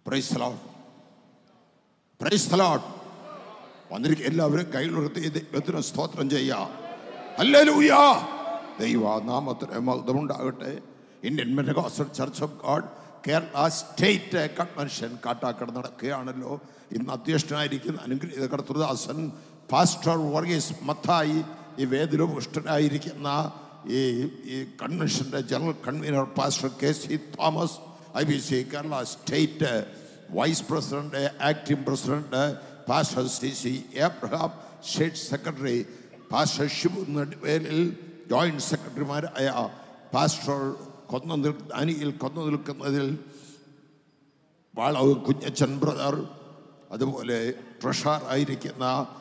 Price load price load വന്നിരിക്കും എല്ലാവരും കയ്യിലുയർത്തി ദൈവത്തിന് സ്തോത്രം ചെയ്യാം ഹല്ലേലൂയാ ദൈവ നാമത്തിന് മഹത്വമുണ്ടാകട്ടെ Indian Pentecostal church of God Kerala state convention Kattakada നടക്കുകയാണല്ലോ ഇന്ന് അധ്യക്ഷനായിരിക്കുന്ന അനുഗ്രഹീത കർത്തൃദാസൻ പാസ്റ്റർ വർഗീസ് മത്തായി ഈ വേദിലോപുഷ്ടനായിരിക്കുന്ന ഈ ഈ കൺവെൻഷൻ്റെ general convener pastor K C Thomas I B C Kerala state vice president acting president pastor C C Abraham state secretary pastor Shibu Neduvelil joint സെക്രട്ടറിമാരായ പാസ്റ്റർ കൊന്നു നിൽ ദാനിയിൽ കൊന്നു നിൽക്കുന്നതിൽ വാളവ് കുഞ്ഞച്ചൻ ബ്രദർ അതുപോലെ ട്രഷർ ആയിരിക്കുന്ന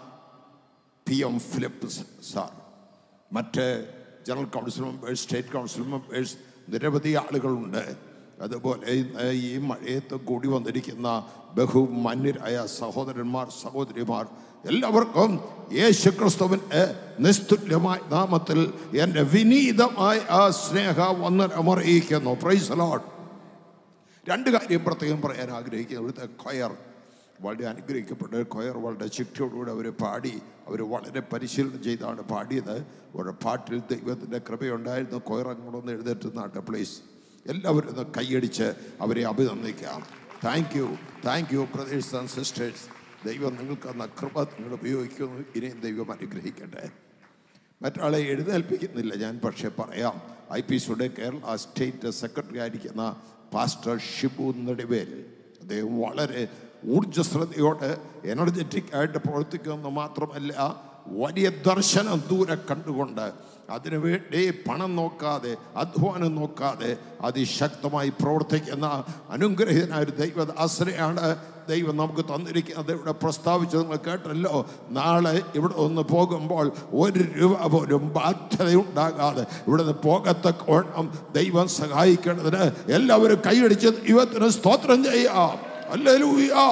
പി എം ഫിലിപ്പ് സാർ മറ്റ് general council members state council members നിരവധി ആളുകളുണ്ട് അതുപോലെ ഇന്ന് ഈ മഴയത്ത് കൂടി വന്നിരിക്കുന്ന ബഹുമാന്യരായ സഹോദരന്മാർ സഹോദരിമാർ എല്ലാവർക്കും യേശു ക്രിസ്തുവിൻ്റെ നിസ്തുല്യമായ നാമത്തിൽ എൻ്റെ വിനീതമായ ആ സ്നേഹ വന്ദനമറിയിക്കുന്നു പ്രൈസ് ലോഡ് രണ്ട് കാര്യം പ്രത്യേകം പറയാൻ ആഗ്രഹിക്കുന്നു ഇവിടുത്തെ കൊയർ വളരെ അനുഗ്രഹിക്കപ്പെട്ട കൊയർ വളരെ ചിട്ടയോടുകൂടി അവർ പാടി അവർ വളരെ പരിശീലനം ചെയ്താണ് പാടിയത് അവരുടെ പാട്ടിൽ ദൈവത്തിൻ്റെ കൃപയുണ്ടായിരുന്നു കൊയർ അങ്ങോട്ടൊന്ന് എഴുന്നേറ്റ് നാട്ടെ പ്ലീസ് എല്ലാവരും ഒന്ന് കൈയടിച്ച് അവരെ അഭിനന്ദിക്കാം thank you thank you brothers and sisters ദൈവം നിങ്ങൾക്ക് തന്ന കൃപ നിങ്ങൾ ഉപയോഗിക്കുന്നു ഇനിയും ദൈവം അനുഗ്രഹിക്കട്ടെ മറ്റൊരാളെ എഴുന്നേൽപ്പിക്കുന്നില്ല ഞാൻ പക്ഷേ പറയാം ഐ പി സിയുടെ കേരള സ്റ്റേറ്റ് സെക്രട്ടറി ആയിരിക്കുന്ന പാസ്റ്റർ ഷിബു നെടുവേൽ അദ്ദേഹം വളരെ ഊർജ്ജസ്വലതയോടെ എനർജറ്റിക് ആയിട്ട് പ്രവർത്തിക്കുമെന്ന് മാത്രമല്ല വലിയ ദർശനം ദൂരെ കണ്ടുകൊണ്ട് അതിനുവേണ്ടി പണം നോക്കാതെ അധ്വാനം നോക്കാതെ അതിശക്തമായി പ്രവർത്തിക്കുന്ന അനുഗ്രഹീതനായ ഒരു ദൈവദാസനെയാണ് ദൈവം നമുക്ക് തന്നിരിക്കുന്നത് ഇവിടെ പ്രസ്താവിച്ചത് നിങ്ങൾ കേട്ടല്ലോ നാളെ ഇവിടെ ഒന്ന് പോകുമ്പോൾ ഒരു രൂപ പോലും ബാധ്യതയുണ്ടാകാതെ ഇവിടെ നിന്ന് പോകത്തക്കോണം ദൈവം സഹായിക്കേണ്ടതിന് എല്ലാവരും കൈയടിച്ച് ദൈവത്തിന് സ്തോത്രം ചെയ്യാം അല്ലേലൂയാ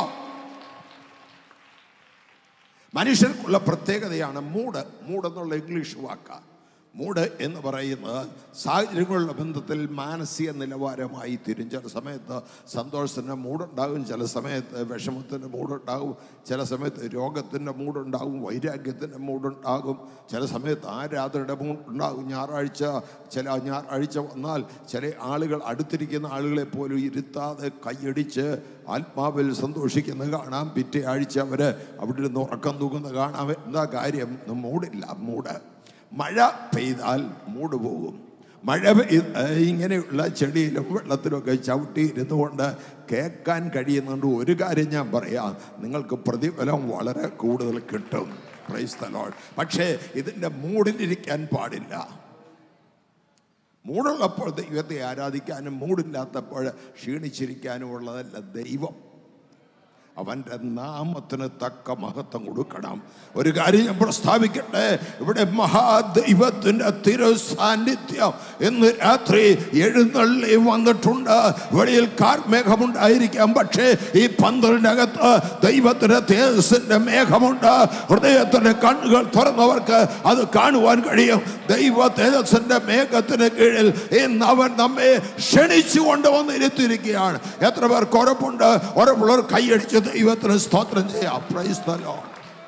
മനുഷ്യർക്കുള്ള പ്രത്യേകതയാണ് മൂഡ് മൂഡ് എന്നുള്ള ഇംഗ്ലീഷ് വാക്ക മൂഡ് എന്ന് പറയുന്നത് സാഹചര്യങ്ങളുടെ ബന്ധത്തിൽ മാനസിക നിലവാരമായി തീരും ചില സമയത്ത് സന്തോഷത്തിൻ്റെ മൂടുണ്ടാകും ചില സമയത്ത് വിഷമത്തിൻ്റെ മൂടുണ്ടാകും ചില സമയത്ത് രോഗത്തിൻ്റെ മൂടുണ്ടാകും വൈരാഗ്യത്തിൻ്റെ മൂടുണ്ടാകും ചില സമയത്ത് ആരാധനയുടെ മൂടുണ്ടാകും ഞായറാഴ്ച ചില ഞായറാഴ്ച വന്നാൽ ചില ആളുകൾ അടുത്തിരിക്കുന്ന ആളുകളെ പോലും ഇരുത്താതെ കൈയടിച്ച് ആത്മാവിൽ സന്തോഷിക്കുന്നത് കാണാം പിറ്റേ ആഴ്ച അവർ അവിടെ നിന്ന് ഉറക്കം തൂക്കുന്ന കാണാം എന്താ കാര്യം മൂടില്ല മൂട് മഴ പെയ്താൽ മൂട് പോകും മഴ പെയ്ത് ഇങ്ങനെയുള്ള ചെടിയിലും വെള്ളത്തിലൊക്കെ ചവിട്ടി ഇരുന്നു കൊണ്ട് കേൾക്കാൻ കഴിയുന്നുണ്ട് ഒരു കാര്യം ഞാൻ പറയാം നിങ്ങൾക്ക് പ്രതിഫലം വളരെ കൂടുതൽ കിട്ടും പ്രൈസ് the Lord. പക്ഷേ ഇതിൻ്റെ മൂടിലിരിക്കാൻ പാടില്ല മൂടുള്ളപ്പോൾ ദൈവത്തെ ആരാധിക്കാനും മൂടില്ലാത്തപ്പോൾ ക്ഷീണിച്ചിരിക്കാനും ഉള്ളതല്ല ദൈവം അവൻ്റെ നാമത്തിന് തക്ക മഹത്വം കൊടുക്കണം ഒരു കാര്യം ഞാൻ പ്രസ്താവിക്കട്ടെ ഇവിടെ മഹാദൈവത്തിൻ്റെ തിരു സാന്നിധ്യം ഇന്ന് രാത്രി എഴുന്നള്ളി വന്നിട്ടുണ്ട് വെളിയിൽ കാർമേഘമുണ്ടായിരിക്കാം പക്ഷേ ഈ പന്തലിനകത്ത് ദൈവത്തിൻ്റെ തേജസ്സിൻ്റെ മേഘമുണ്ട് ഹൃദയത്തിൻ്റെ കണ്ണുകൾ തുറന്നവർക്ക് അത് കാണുവാൻ കഴിയും ദൈവ തേജസ്സിൻ്റെ മേഘത്തിന് കീഴിൽ ഇന്ന് അവൻ നമ്മെ ക്ഷണിച്ചു കൊണ്ടുവന്നിരുത്തിയിരിക്കുകയാണ് എത്ര പേർക്ക് ഉറപ്പുണ്ട് ഉറപ്പുള്ളവർ കൈയടിച്ച് ദൈവത്തിന് സ്തോത്രം ചെയ്യാം പ്രൈസ് the Lord.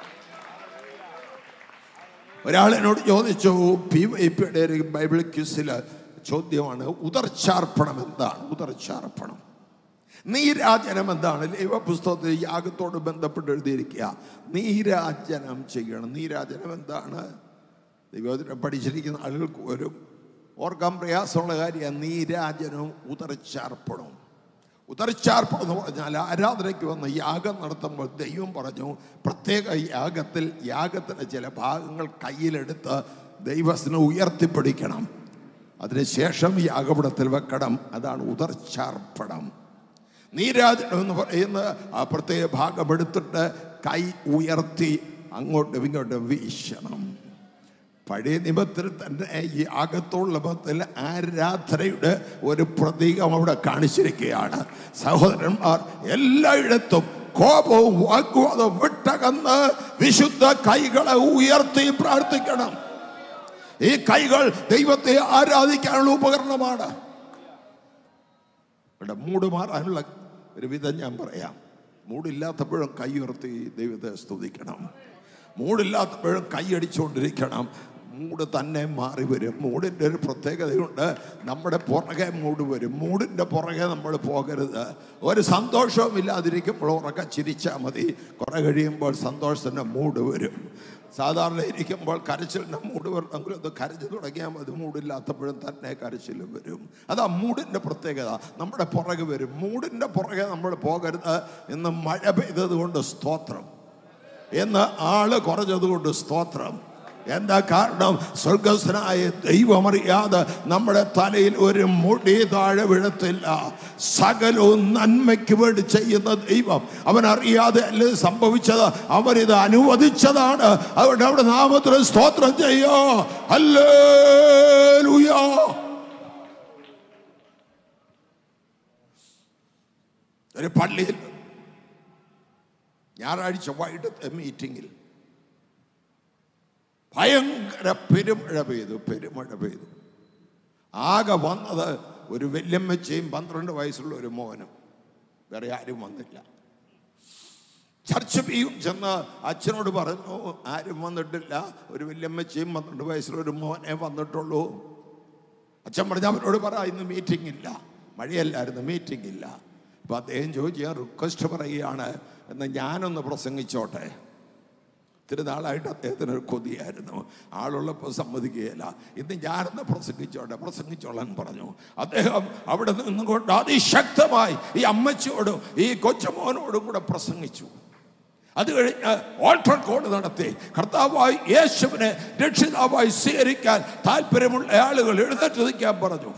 ഒരാൾ എന്നോട് ചോദിച്ചു പി വൈ പിയുടെ ഒരു ബൈബിൾ ക്യൂസിൽ ചോദ്യമാണ് ഉദർച്ചാർപ്പണം എന്താണ് ഉദർച്ചാർപ്പണം നീരാജനം എന്താണ് ദൈവപുസ്തകത്തിൽ യാഗത്തോട് ബന്ധപ്പെട്ട് എഴുതിയിരിക്കുക നീരാജനം ചെയ്യണം നീരാജനം എന്താണ് ദൈവത്തിനെ പഠിച്ചിരിക്കുന്ന ആളുകൾക്ക് ഒരു ഓർക്കാൻ പ്രയാസമുള്ള കാര്യമാണ് നീരാജനവും ഉദർച്ചാർപ്പണവും ഉദർച്ചാർപ്പണം എന്ന് പറഞ്ഞാൽ ആരാധനയ്ക്ക് വന്ന് യാഗം നടത്തുമ്പോൾ ദൈവം പറഞ്ഞു പ്രത്യേക യാഗത്തിൽ യാഗത്തിൻ്റെ ചില ഭാഗങ്ങൾ കയ്യിലെടുത്ത് ദൈവത്തിന് ഉയർത്തിപ്പിടിക്കണം അതിനുശേഷം യാഗപടത്തിൽ വെക്കണം അതാണ് ഉദർച്ചാർപ്പണം നീരാജനം എന്ന് പറയുന്ന ആ പ്രത്യേക ഭാഗം എടുത്തിട്ട് കൈ ഉയർത്തി അങ്ങോട്ടും ഇങ്ങോട്ടും വീശണം പഴയ നിയമത്തിൽ തന്നെ ഈ അകത്തുള്ള ബന്ധത്തിൽ ആരാധനയുടെ ഒരു പ്രതീകം അവിടെ കാണിച്ചിരിക്കുകയാണ് സഹോദരന്മാർ എല്ലായിടത്തും കോപവും വാഗ്വാദവും വിട്ടകന്ന് വിശുദ്ധ കൈകളെ ഉയർത്തി പ്രാർത്ഥിക്കണം ഈ കൈകൾ ദൈവത്തെ ആരാധിക്കാനുള്ള ഉപകരണമാണ് ഇവിടെ മൂട് മാറാനുള്ള ഒരു വിധം ഞാൻ പറയാം മൂടില്ലാത്തപ്പോഴും കൈ ഉയർത്തി ദൈവത്തെ സ്തുതിക്കണം മൂടില്ലാത്തപ്പോഴും കൈയടിച്ചുകൊണ്ടിരിക്കണം മൂട് തന്നെ മാറി വരും മൂടിൻ്റെ ഒരു പ്രത്യേകതയുണ്ട് നമ്മുടെ പുറകെ മൂട് വരും മൂടിൻ്റെ പുറകെ നമ്മൾ പോകരുത് ഒരു സന്തോഷവും ഇല്ലാതിരിക്കുമ്പോൾ ഉറക്കെ ചിരിച്ചാൽ മതി കുറെ കഴിയുമ്പോൾ സന്തോഷത്തിൻ്റെ മൂട് വരും സാധാരണ ഇരിക്കുമ്പോൾ കരച്ചിലിൻ്റെ മൂട് വരണമെങ്കിൽ അത് കരച്ചു തുടങ്ങിയാൽ മതി മൂടില്ലാത്തപ്പോഴും തന്നെ കരച്ചിലും വരും അതാ മൂടിൻ്റെ പ്രത്യേകത നമ്മുടെ പുറകെ വരും മൂടിൻ്റെ പുറകെ നമ്മൾ പോകരുത് എന്ന് മഴ പെയ്തത് കൊണ്ട് സ്തോത്രം എന്ന് ആള് കുറഞ്ഞതുകൊണ്ട് സ്തോത്രം എന്താ കാരണം സ്വർഗസ്വനായ ദൈവമറിയാതെ നമ്മുടെ തലയിൽ ഒരു മുടി താഴെ വീഴത്തില്ല സകലവും നന്മയ്ക്ക് വേണ്ടി ചെയ്യുന്ന ദൈവം അവൻ അറിയാതെ അല്ലേ സംഭവിച്ചത് അവരിത് അനുവദിച്ചതാണ് അതുകൊണ്ട് അവിടെ നാമത്തിൽ സ്തോത്രം ചെയ്യോ അല്ലേ ഒരു പള്ളിയിൽ ഞായറാഴ്ച വൈകിട്ടത്തെ മീറ്റിങ്ങിൽ ഭയങ്കര പെരുമഴ പെയ്തു പെരുമഴ പെയ്തു ആകെ വന്നത് ഒരു വല്യമ്മച്ചയും പന്ത്രണ്ട് വയസ്സുള്ള ഒരു മോനും വേറെ ആരും വന്നില്ല ചർച്ച് പിയും ചെന്ന് അച്ഛനോട് പറഞ്ഞു ആരും വന്നിട്ടില്ല ഒരു വല്യമ്മച്ചയും പന്ത്രണ്ട് വയസ്സുള്ള ഒരു മോനെ വന്നിട്ടുള്ളൂ അച്ഛൻ പറഞ്ഞ അവരോട് പറ ഇന്ന് മീറ്റിംഗ് ഇല്ല മഴയല്ലായിരുന്നു മീറ്റിംഗ് ഇല്ല അപ്പൊ അദ്ദേഹം ചോദിച്ചു ഞാൻ റിക്വസ്റ്റ് പറയുകയാണ് എന്ന് ഞാനൊന്ന് പ്രസംഗിച്ചോട്ടെ ഇത്തിരി നാളായിട്ട് അദ്ദേഹത്തിന് ഒരു കൊതിയായിരുന്നു ആളുള്ളപ്പോൾ സമ്മതിക്കുകയില്ല ഇന്ന് ഞാനൊന്ന് പ്രസംഗിച്ചോട്ടെ പ്രസംഗിച്ചോളാൻ പറഞ്ഞു അദ്ദേഹം അവിടെ നിന്നുകൊണ്ട് അതിശക്തമായി ഈ അമ്മച്ചിയോടും ഈ കൊച്ചുമോനോടും കൂടെ പ്രസംഗിച്ചു അത് കഴിഞ്ഞ് ഓൾട്ടർ കോഡ് നടത്തി കർത്താവായി യേശുവിനെ രക്ഷിതാവായി സ്വീകരിക്കാൻ താല്പര്യമുള്ള ആളുകൾ എഴുന്നേറ്റ് നിൽക്കാൻ പറഞ്ഞു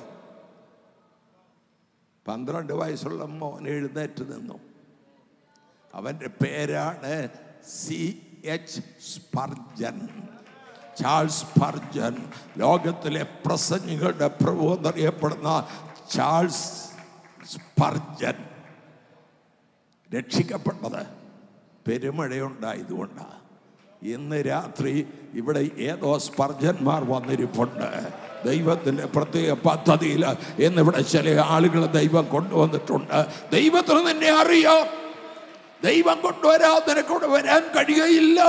പന്ത്രണ്ട് വയസ്സുള്ള മോൻ എഴുന്നേറ്റ് നിന്നു അവൻ്റെ പേരാണ് C H Spurgeon Charles Spurgeon ലോകത്തിലെ പ്രസംഗികളുടെ പ്രഭു എന്നറിയപ്പെടുന്ന ചാൾസ് സ്പർജൻ രക്ഷിക്കപ്പെട്ടത് പെരുമഴയുണ്ടായതുകൊണ്ടാണ് ഇന്ന് രാത്രി ഇവിടെ ഏതോ സ്പർജന്മാർ വന്നിരിപ്പുണ്ട് ദൈവത്തിൻ്റെ പ്രത്യേക പദ്ധതിയിൽ എന്നിവിടെ ചില ആളുകൾ ദൈവം കൊണ്ടുവന്നിട്ടുണ്ട് ദൈവത്തിന് നിന്നെ അറിയാം ദൈവം കൊണ്ടുവരാൻ നിനക്കൂടെ വരാൻ കഴിയുകയില്ല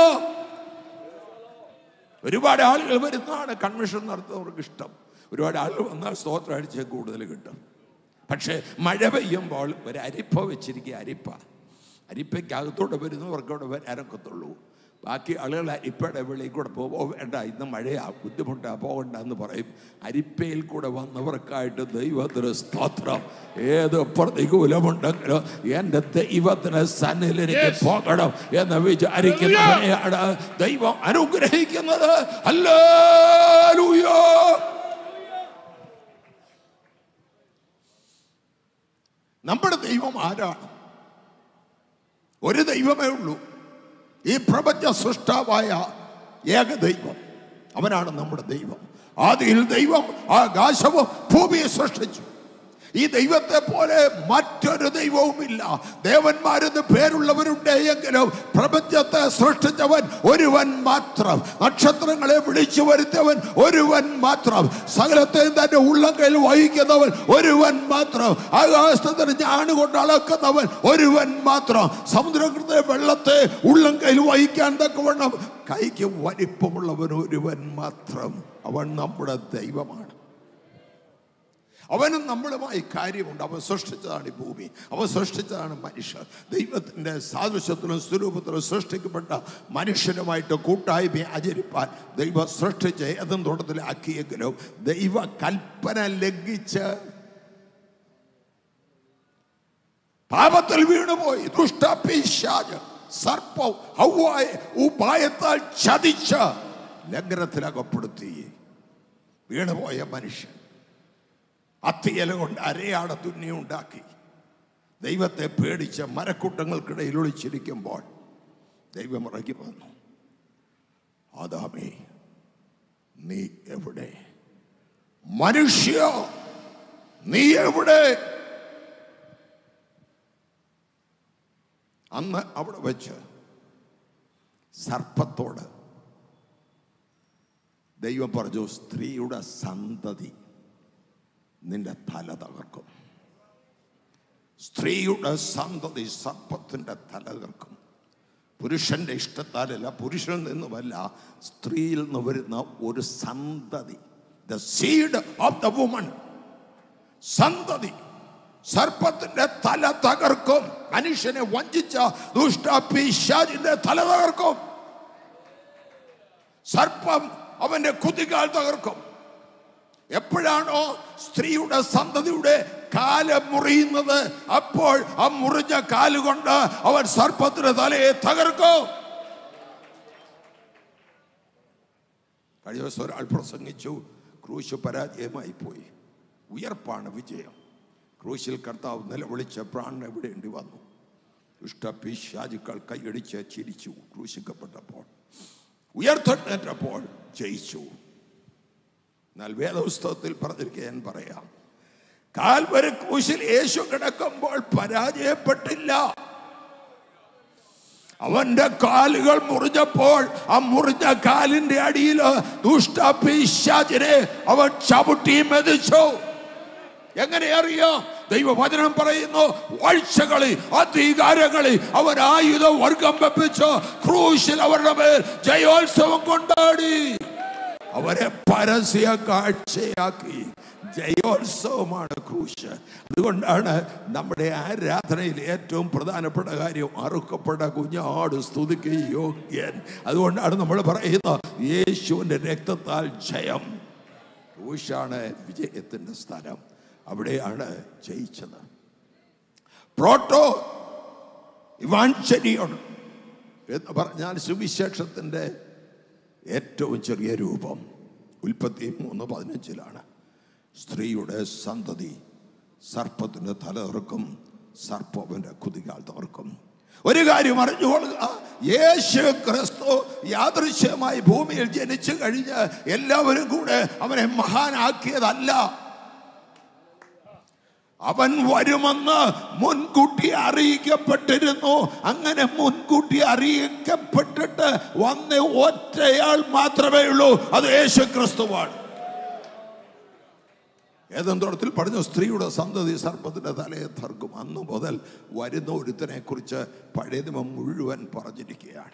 ഒരുപാട് ആളുകൾ വരുന്നതാണ് കൺവെൻഷൻ നടത്തുന്നവർക്ക് ഇഷ്ടം ഒരുപാട് ആളുകൾ വന്നാൽ സ്തോത്രം അടിച്ച് കൂടുതൽ കിട്ടും പക്ഷേ മഴ പെയ്യുമ്പോൾ ഒരു അരിപ്പ വെച്ചിരിക്കുക അരിപ്പ അരിപ്പയ്ക്കകത്തോടെ വരുന്നവർക്ക് അവിടെ വരാനൊക്കത്തുള്ളൂ ബാക്കി ആളുകൾ അരിപ്പയുടെ വെളിയിൽ കൂടെ പോകുമോ വേണ്ട ഇന്ന് മഴയാ ബുദ്ധിമുട്ടാ പോകണ്ട എന്ന് പറയും അരിപ്പയിൽ കൂടെ വന്നവർക്കായിട്ട് ദൈവത്തിന് സ്തോത്രം ഏത് പ്രതികൂലമുണ്ടെങ്കിലും എൻ്റെ ദൈവത്തിന് സന്നിൽ എനിക്ക് പോകണം എന്ന് വിചാരിക്കുന്നവനെയാണ് ദൈവം അനുഗ്രഹിക്കുന്നത് ഹല്ലേലൂയ നമ്മുടെ ദൈവം ആരാണ് ഒരു ദൈവമേ ഉള്ളൂ ഈ പ്രപഞ്ച സൃഷ്ടാവായ ഏക ദൈവം അവനാണ് നമ്മുടെ ദൈവം ആദിയിൽ ദൈവം ആകാശവും ഭൂമിയെ സൃഷ്ടിച്ചു ഈ ദൈവത്തെ പോലെ മറ്റൊരു ദൈവവുമില്ല ദേവന്മാരെന്ന് പേരുള്ളവരുണ്ട് എങ്കിലും പ്രപഞ്ചത്തെ സൃഷ്ടിച്ചവൻ ഒരുവൻ മാത്രം നക്ഷത്രങ്ങളെ വിളിച്ചു വരുത്തിയവൻ ഒരുവൻ മാത്രം സകലത്തെയും തന്റെ ഉള്ളങ്കയിൽ വഹിക്കുന്നവൻ ഒരുവൻ മാത്രം ആകാശത്തിന് ഞാണുകൊണ്ട് അളക്കുന്നവൻ ഒരുവൻ മാത്രം സമുദ്രകൃത വെള്ളത്തെ ഉള്ളങ്കയിൽ വഹിക്കാൻ തക്കവണ്ണം കൈക്ക് വലിപ്പമുള്ളവൻ ഒരുവൻ മാത്രം അവൻ നമ്മുടെ ദൈവമാണ് അവനും നമ്മളുമായി കാര്യമുണ്ട് അവൻ സൃഷ്ടിച്ചതാണ് ഈ ഭൂമി അവൻ സൃഷ്ടിച്ചതാണ് മനുഷ്യർ ദൈവത്തിൻ്റെ സാദൃശ്യത്തിലും സ്വരൂപത്തിലും സൃഷ്ടിക്കപ്പെട്ട മനുഷ്യനുമായിട്ട് കൂട്ടായ്മ ആചരിപ്പാൻ ദൈവം സൃഷ്ടിച്ച് ഏതും തോട്ടത്തിലാക്കിയെങ്കിലും ദൈവ കൽപ്പന ലംഘിച്ച് പാപത്തിൽ വീണുപോയി ദുഷ്ടപിശാജ് സർപ്പം ഹൗവായ ഉപായത്താൽ ചതിച്ച് ലംഘനത്തിലകപ്പെടുത്തി വീണുപോയ മനുഷ്യൻ അത്തിയല കൊണ്ട് അരയാട തുന്നി ഉണ്ടാക്കി ദൈവത്തെ പേടിച്ച് മരക്കൂട്ടങ്ങൾക്കിടയിൽ ഒളിച്ചിരിക്കുമ്പോൾ ദൈവം ഇറങ്ങി വന്നു ആദാമേ നീ എവിടെ മനുഷ്യ നീ എവിടെ അന്ന് അവിടെ വെച്ച് സർപ്പത്തോട് ദൈവം പറഞ്ഞു സ്ത്രീയുടെ സന്തതി നിന്റെ തല തകർക്കും സ്ത്രീയുടെ സന്തതി സർപ്പത്തിൻ്റെ തല തീർക്കും പുരുഷന്റെ ഇഷ്ടത്താലല്ല പുരുഷനിൽ നിന്നുമല്ല സ്ത്രീയിൽ നിന്ന് വരുന്ന ഒരു സന്തതി the seed of the woman സന്തതി സർപ്പത്തിന്റെ തല തകർക്കും മനുഷ്യനെ വഞ്ചിച്ച ദുഷ്ട പിശാചിന്റെ തല തകർക്കും സർപ്പം അവന്റെ കുതികാൽ തകർക്കും എപ്പോഴാണോ സ്ത്രീയുടെ സന്തതിയുടെ കാല് മുറിയുന്നത് അപ്പോൾ ആ മുറിഞ്ഞ കാലുകൊണ്ട് അവൻ സർപ്പത്തിന്റെ തലയെ തകർക്കും കഴിഞ്ഞ ദിവസം ഒരാൾ പ്രസംഗിച്ചു ക്രൂശ് പരാജയമായി പോയി ഉയർപ്പാണ് വിജയം ക്രൂശിൽ കർത്താവ് നിലവിളിച്ച പ്രാണൻ എവിടെയുണ്ടി വന്നു ഇഷ്ടപിശാചുക്കൾ കൈയടിച്ച് ചിരിച്ചു ക്രൂശിക്കപ്പെട്ടപ്പോൾ ഉയർത്തെട്ടപ്പോൾ ജയിച്ചു എന്നാൽ വേദപുസ്തകത്തിൽ പറഞ്ഞിരിക്കുക ഞാൻ പറയാം കാൽവരി ക്രൂശിൽ യേശു കിടക്കുമ്പോൾ പരാജയപ്പെട്ടില്ല അവന്റെ കാലുകൾ മുറിഞ്ഞപ്പോൾ ആ മുറിഞ്ഞ കാലിന്റെ അടിയിൽ ദുഷ്ട പിശാചിനെ അവൻ ചവിട്ടി മെതിച്ചു എങ്ങനെ അറിയാം ദൈവവചനം പറയുന്നു വാഴ്ചകളി അധികാരങ്ങളി അവൻ ആയുധ വർഗം വെപ്പിച്ച് ക്രൂശിൽ അവരുടെ മേൽ ജയോത്സവം കൊണ്ടാടി അവരെ പരസ്യ കാഴ്ചയാക്കി ജയോത്സവമാണ് ക്രൂശ് അതുകൊണ്ടാണ് നമ്മുടെ ആരാധനയിൽ ഏറ്റവും പ്രധാനപ്പെട്ട കാര്യം അറുക്കപ്പെട്ട കുഞ്ഞാട് സ്തുതിക്ക് യോഗ്യൻ അതുകൊണ്ടാണ് നമ്മൾ പറയുന്നത് യേശുവിൻ്റെ രക്തത്താൽ ജയം ക്രൂശാണ് വിജയത്തിൻ്റെ സ്ഥലം അവിടെയാണ് ജയിച്ചത് പ്രോട്ടോ ഇവാഞ്ചരിയോൺ എന്ന് പറഞ്ഞാൽ സുവിശേഷത്തിൻ്റെ ഏറ്റവും ചെറിയ രൂപം ഉൽപ്പത്തി മൂന്ന് പതിനഞ്ചിലാണ് സ്ത്രീയുടെ സന്തതി സർപ്പത്തിന് തല തകർക്കും സർപ്പവന്റെ കുതികാൽ തകർക്കും ഒരു കാര്യം അറിഞ്ഞുകൊള്ളുക യേശു ക്രിസ്തു യാദൃശ്യമായി ഭൂമിയിൽ ജനിച്ചു കഴിഞ്ഞ് എല്ലാവരും കൂടെ അവനെ മഹാനാക്കിയതല്ല അവൻ വരുമെന്ന് മുൻകൂട്ടി അറിയിക്കപ്പെട്ടിരുന്നു അങ്ങനെ മുൻകൂട്ടി അറിയിക്കപ്പെട്ടിട്ട് വന്ന ഒറ്റയാൾ മാത്രമേ ഉള്ളൂ അത് യേശു ക്രിസ്തുവാണ് ഏതെന്തോടത്തിൽ പറഞ്ഞ സ്ത്രീയുടെ സന്തതി സർപ്പത്തിന്റെ തലയെ തർക്കും അന്ന് മുതൽ വരുന്ന ഒരുത്തനെ കുറിച്ച് പഴയ നിയമം മുഴുവൻ പറഞ്ഞിരിക്കുകയാണ്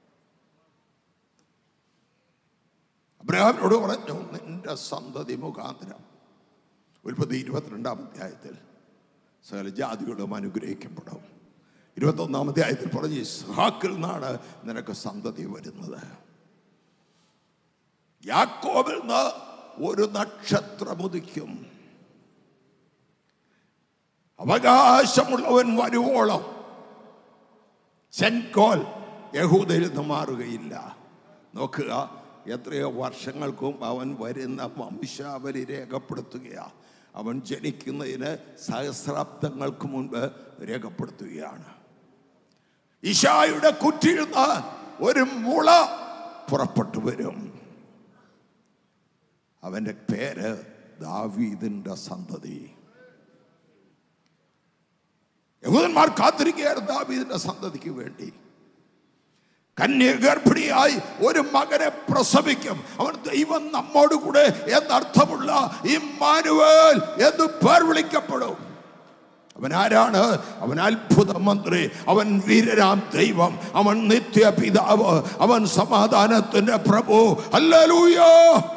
അബ്രഹാമിനോട് പറഞ്ഞു നിന്റെ സന്തതി മുഖാന്തരം ഉൽപ്പത്തി ഇരുപത്തിരണ്ടാം അധ്യായത്തിൽ സകല ജാതികളും അനുഗ്രഹിക്കപ്പെടും ഇരുപത്തൊന്നാം അധ്യായത്തിൽ പറഞ്ഞ് ഇസ്ഹാക്കിൽ നിന്നാണ് നിനക്ക് സന്തതി വരുന്നത് യാക്കോബിൽ നിന്ന് ഒരു നക്ഷത്രം ഉദിക്കും അവകാശമുള്ളവൻ വരുവോളം സെൻകോൽ യഹൂദയിൽ നിന്ന് മാറുകയില്ല നോക്കുക എത്രയോ വർഷങ്ങൾക്കും അവൻ വരുന്ന വംശാവലി രേഖപ്പെടുത്തുകയാണ് അവൻ ജനിക്കുന്നതിന് സഹസ്രാബ്ദങ്ങൾക്ക് മുൻപ് രേഖപ്പെടുത്തുകയാണ് ഇഷായുടെ കുറ്റിയിൽ നിന്ന് ഒരു മുള പുറപ്പെട്ടു വരും അവന്റെ പേര് ദാവീദിന്റെ സന്തതി യഹൂദന്മാർ കാത്തിരിക്കുകയായിരുന്നു ദാവീദിന്റെ സന്തതിക്ക് വേണ്ടി കന്യഗർഭിണിയായി ഒരു മകനെ പ്രസവിക്കും അവൻ ദൈവം നമ്മോട് കൂടെ എന്നർത്ഥമുള്ള ഇമ്മാനുവേൽ എന്ന് പേർ വിളിക്കപ്പെടും അവൻ ആരാണ് അവൻ അത്ഭുത മന്ത്രി അവൻ വീരരാം ദൈവം അവൻ നിത്യ പിതാവ് അവൻ സമാധാനത്തിന്റെ പ്രഭു അല്ലൂയോ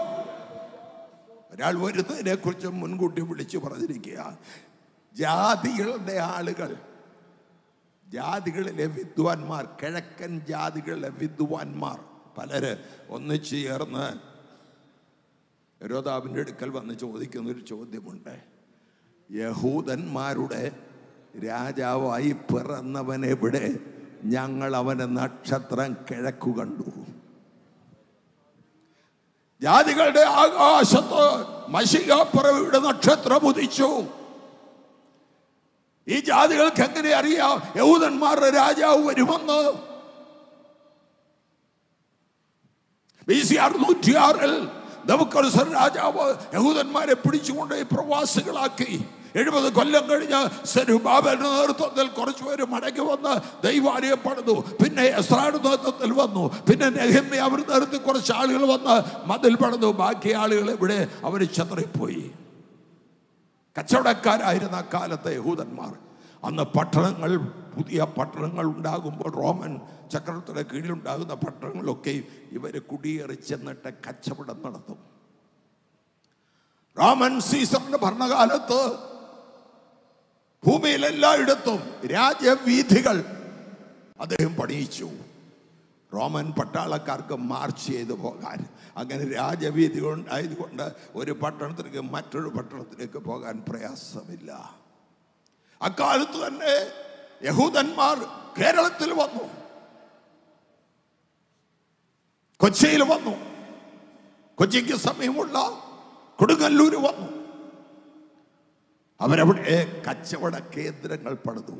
ഒരാൾ വരുന്നതിനെ കുറിച്ച് മുൻകൂട്ടി വിളിച്ചു പറഞ്ഞിരിക്കുക ജാതികളുടെ ആളുകൾ ജാതികളിലെ വിദ്വാൻമാർ കിഴക്കൻ ജാതികളിലെ വിദ്വാൻമാർ പലര് ഒന്നിച്ചു ചേർന്ന് രോതാവിൻ്റെ അടുക്കൽ വന്ന് ചോദിക്കുന്ന ഒരു ചോദ്യമുണ്ട് യഹൂദന്മാരുടെ രാജാവായി പിറന്നവൻ എവിടെ ഞങ്ങൾ അവന്റെ നക്ഷത്രം കിഴക്കു കണ്ടു ജാതികളുടെ ആകാശത്ത് മഷികാപ്പറവയുടെ നക്ഷത്രം ഉദിച്ചു ഈ ജാതികൾക്ക് എങ്ങനെ അറിയാം യഹൂദന്മാരുടെ രാജാവ് വരുമെന്ന് ബി സി അറുന്നൂറ്റിയാറിൽ നമുക്കൊരു രാജാവ് യഹൂദന്മാരെ പിടിച്ചുകൊണ്ട് പ്രവാസികളാക്കി എഴുപത് കൊല്ലം കഴിഞ്ഞ് സെരുബാബലിന്റെ നേതൃത്വത്തിൽ കുറച്ചു പേര് മടങ്ങി വന്ന് ദൈവാലയം പണിതു പിന്നെ എസ്രായുടെ നേതൃത്വത്തിൽ വന്നു പിന്നെ നെഹമ്മ അവരുടെ നേതൃത്വത്തിൽ കുറച്ച് ആളുകൾ വന്ന് മതിൽ പണിതു ബാക്കി ആളുകൾ ഇവിടെ അവർ ചതറിപ്പോയി കച്ചവടക്കാരായിരുന്ന കാലത്തെ യഹൂദന്മാർ അന്ന് പട്ടണങ്ങൾ പുതിയ പട്ടണങ്ങൾ ഉണ്ടാകുമ്പോൾ റോമൻ ചക്രവർത്തിയുടെ കീഴിലുണ്ടാകുന്ന പട്ടണങ്ങളൊക്കെ ഇവർ കുടിയേറി ചെന്നിട്ട് കച്ചവടം നടത്തും റോമൻ സീസറിന്റെ ഭരണകാലത്ത് ഭൂമിയിൽ എല്ലായിടത്തും രാജവീഥികൾ അദ്ദേഹം പണിയിച്ചു റോമൻ പട്ടാളക്കാർക്ക് മാർച്ച് ചെയ്തു പോകാൻ അങ്ങനെ രാജവീതി ഉണ്ടായതുകൊണ്ട് ഒരു പട്ടണത്തിലേക്ക് മറ്റൊരു പട്ടണത്തിലേക്ക് പോകാൻ പ്രയാസമില്ല അക്കാലത്ത് തന്നെ യഹൂദന്മാർ കേരളത്തിൽ വന്നു കൊച്ചിയിൽ വന്നു കൊച്ചിക്ക് സമയമുള്ള കൊടുങ്ങല്ലൂർ വന്നു അവരവിടെ കച്ചവട കേന്ദ്രങ്ങൾ പണിതു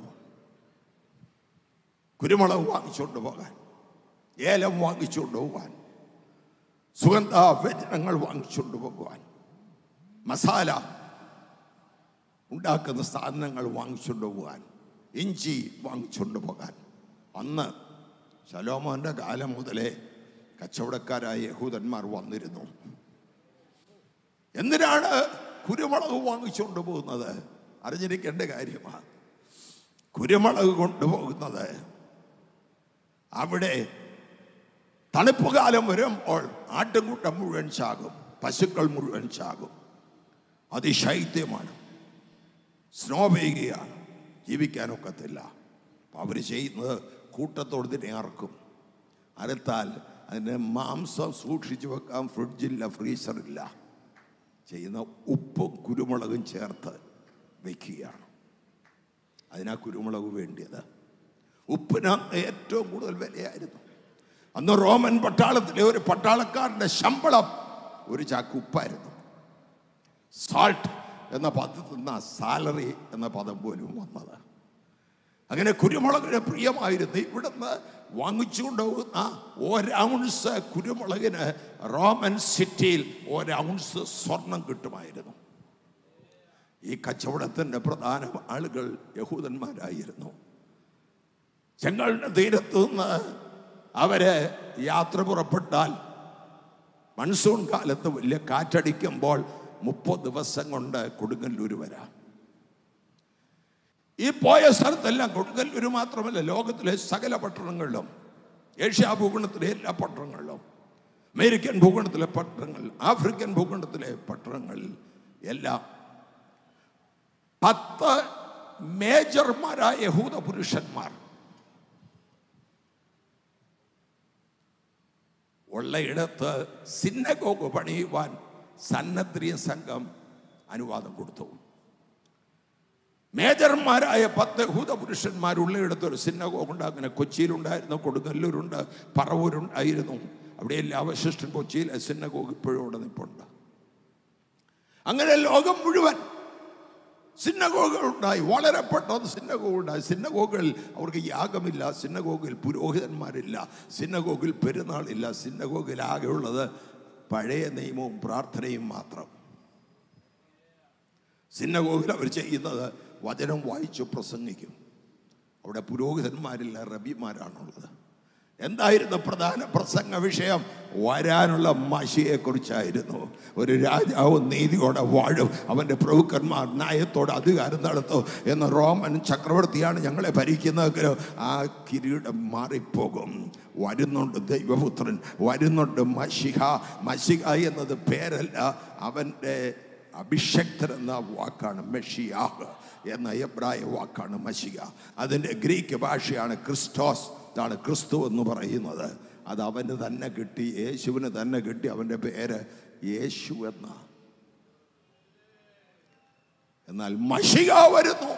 കുരുമുളക് വാങ്ങിച്ചുകൊണ്ട് പോകാൻ ഏലം വാങ്ങിച്ചുകൊണ്ട് പോകാൻ സുഗന്ധ വ്യഞ്ജനങ്ങൾ വാങ്ങിച്ചുകൊണ്ട് പോകുവാൻ മസാല ഉണ്ടാക്കുന്ന സാധനങ്ങൾ വാങ്ങിച്ചുകൊണ്ട് പോകാൻ ഇഞ്ചി വാങ്ങിച്ചുകൊണ്ട് പോകാൻ അന്ന് ശലോമോന്റെ കാലം മുതലേ കച്ചവടക്കാരായ യഹൂദന്മാർ വന്നിരുന്നു എന്തിനാണ് കുരുമുളക് വാങ്ങിച്ചുകൊണ്ട് പോകുന്നത് അറിഞ്ഞിരിക്കേണ്ട കാര്യമാണ് കുരുമുളക് കൊണ്ടുപോകുന്നത് അവിടെ തണുപ്പ് കാലം വരുമ്പോൾ ആട്ടുംകൂട്ടം മുഴുവൻ ചാകും പശുക്കൾ മുഴുവൻ ചാകും അതിശൈത്യമാണ് സ്നോ പെയ്യുകയാണ് ജീവിക്കാനൊക്കത്തില്ല അപ്പം അവർ ചെയ്യുന്നത് കൂട്ടത്തോട് തന്നെ അറക്കും അറുത്താൽ അതിന് മാംസം സൂക്ഷിച്ചു വെക്കാൻ ഫ്രിഡ്ജില്ല ഫ്രീസറില്ല ചെയ്യുന്ന ഉപ്പും കുരുമുളകും ചേർത്ത് വയ്ക്കുകയാണ് അതിനാ കുരുമുളക് വേണ്ടിയത് ഉപ്പിന് ഏറ്റവും കൂടുതൽ വിലയായിരുന്നു അന്ന് റോമൻ പട്ടാളത്തിലെ ഒരു പട്ടാളക്കാരൻ്റെ ശമ്പളം ഒരു ചാക്ക് ഉപ്പായിരുന്നു സാൾട്ട് എന്ന പദത്തിൽ നിന്ന് സാലറി എന്ന പദം പോലും വന്നത് അങ്ങനെ കുരുമുളകിന് പ്രിയമായിരുന്നു ഇവിടുന്ന് വാങ്ങിച്ചുകൊണ്ട് പോകുന്ന ഒരൗൺസ് കുരുമുളകിന് റോമൻ സിറ്റിയിൽ ഒരൗൺസ് സ്വർണം കിട്ടുമായിരുന്നു ഈ കച്ചവടത്തിൻ്റെ പ്രധാന ആളുകൾ യഹൂദന്മാരായിരുന്നു ചെങ്ങളുടെ തീരത്തു നിന്ന് അവര് യാത്ര പുറപ്പെട്ടാൽ മൺസൂൺ കാലത്ത് വലിയ കാറ്റടിക്കുമ്പോൾ മുപ്പത് ദിവസം കൊണ്ട് കൊടുങ്ങല്ലൂർ വരാം ഈ പോയ സ്ഥലത്തെല്ലാം കൊടുങ്ങല്ലൂർ മാത്രമല്ല ലോകത്തിലെ സകല പട്ടണങ്ങളിലും ഏഷ്യ ഭൂഖണ്ഡത്തിലെ എല്ലാ പട്ടണങ്ങളിലും അമേരിക്കൻ ഭൂഖണ്ഡത്തിലെ പട്ടണങ്ങൾ ആഫ്രിക്കൻ ഭൂഖണ്ഡത്തിലെ പട്ടണങ്ങളിൽ എല്ലാം പത്ത് മേജർമാരായ യഹൂദ പുരുഷന്മാർ ഉള്ളയിടത്ത് സിന്നഗോഗ് പണിയുവാൻ സന്നദ്രീയ സംഘം അനുവാദം കൊടുത്തു മേജർമാരായ പത്ത് യഹൂദ പുരുഷന്മാരുള്ളയിടത്ത് ഒരു സിന്നഗോഗ് ഉണ്ട് അങ്ങനെ കൊച്ചിയിലുണ്ടായിരുന്നു കൊടുങ്ങല്ലൂരുണ്ട് പറവൂരുണ്ടായിരുന്നു അവിടെയെല്ലാം അവശിഷ്ടം കൊച്ചിയിൽ സിന്നഗോഗ് ഇപ്പോഴും ഇവിടെ നിൽപ്പുണ്ട് അങ്ങനെ ലോകം മുഴുവൻ സിന്നഗോഗുകൾ ഉണ്ടായി വളരെ പെട്ടെന്ന് സിന്നഗോഗ് ഉണ്ടായി സിന്നഗോഗിൽ അവർക്ക് യാഗമില്ല സിന്നഗോഗിൽ പുരോഹിതന്മാരില്ല സിന്നഗോഗിൽ പെരുന്നാളില്ല സിന്നഗോഗിൽ ആകെയുള്ളത് പഴയ നിയമവും പ്രാർത്ഥനയും മാത്രം സിന്നഗോഗിൽ അവർ ചെയ്യുന്നത് വചനം വായിച്ചു പ്രസംഗിക്കും അവിടെ പുരോഹിതന്മാരില്ല റബിമാരാണുള്ളത് എന്തായിരുന്നു പ്രധാന പ്രസംഗ വിഷയം വരാനുള്ള മഷിയെ കുറിച്ചായിരുന്നു ഒരു രാജാവ് നീതിയോടെ വാഴും അവൻ്റെ പ്രഭുക്കന്മാർ ന്യായത്തോടെ അധികാരം നടത്തും എന്ന റോമൻ ചക്രവർത്തിയാണ് ഞങ്ങളെ ഭരിക്കുന്നതെങ്കിൽ ആ കിരീടം മാറിപ്പോകും വരുന്നുണ്ട് ദൈവപുത്രൻ വരുന്നുണ്ട് മഷിഹ മഷിഹ എന്നത് പേരല്ല അവൻ്റെ അഭിഷക്തൻ എന്ന വാക്കാണ് മെഷിയാഹ് എന്ന എബ്രായ വാക്കാണ് മഷിക അതിൻ്റെ ഗ്രീക്ക് ഭാഷയാണ് ക്രിസ്റ്റോസ് ഇതാണ് ക്രിസ്തു എന്ന് പറയുന്നത് അത് അവന് തന്നെ കിട്ടി യേശുവിന് തന്നെ കിട്ടി അവൻ്റെ പേര് യേശു എന്ന എന്നാൽ മഷിക വരുന്നു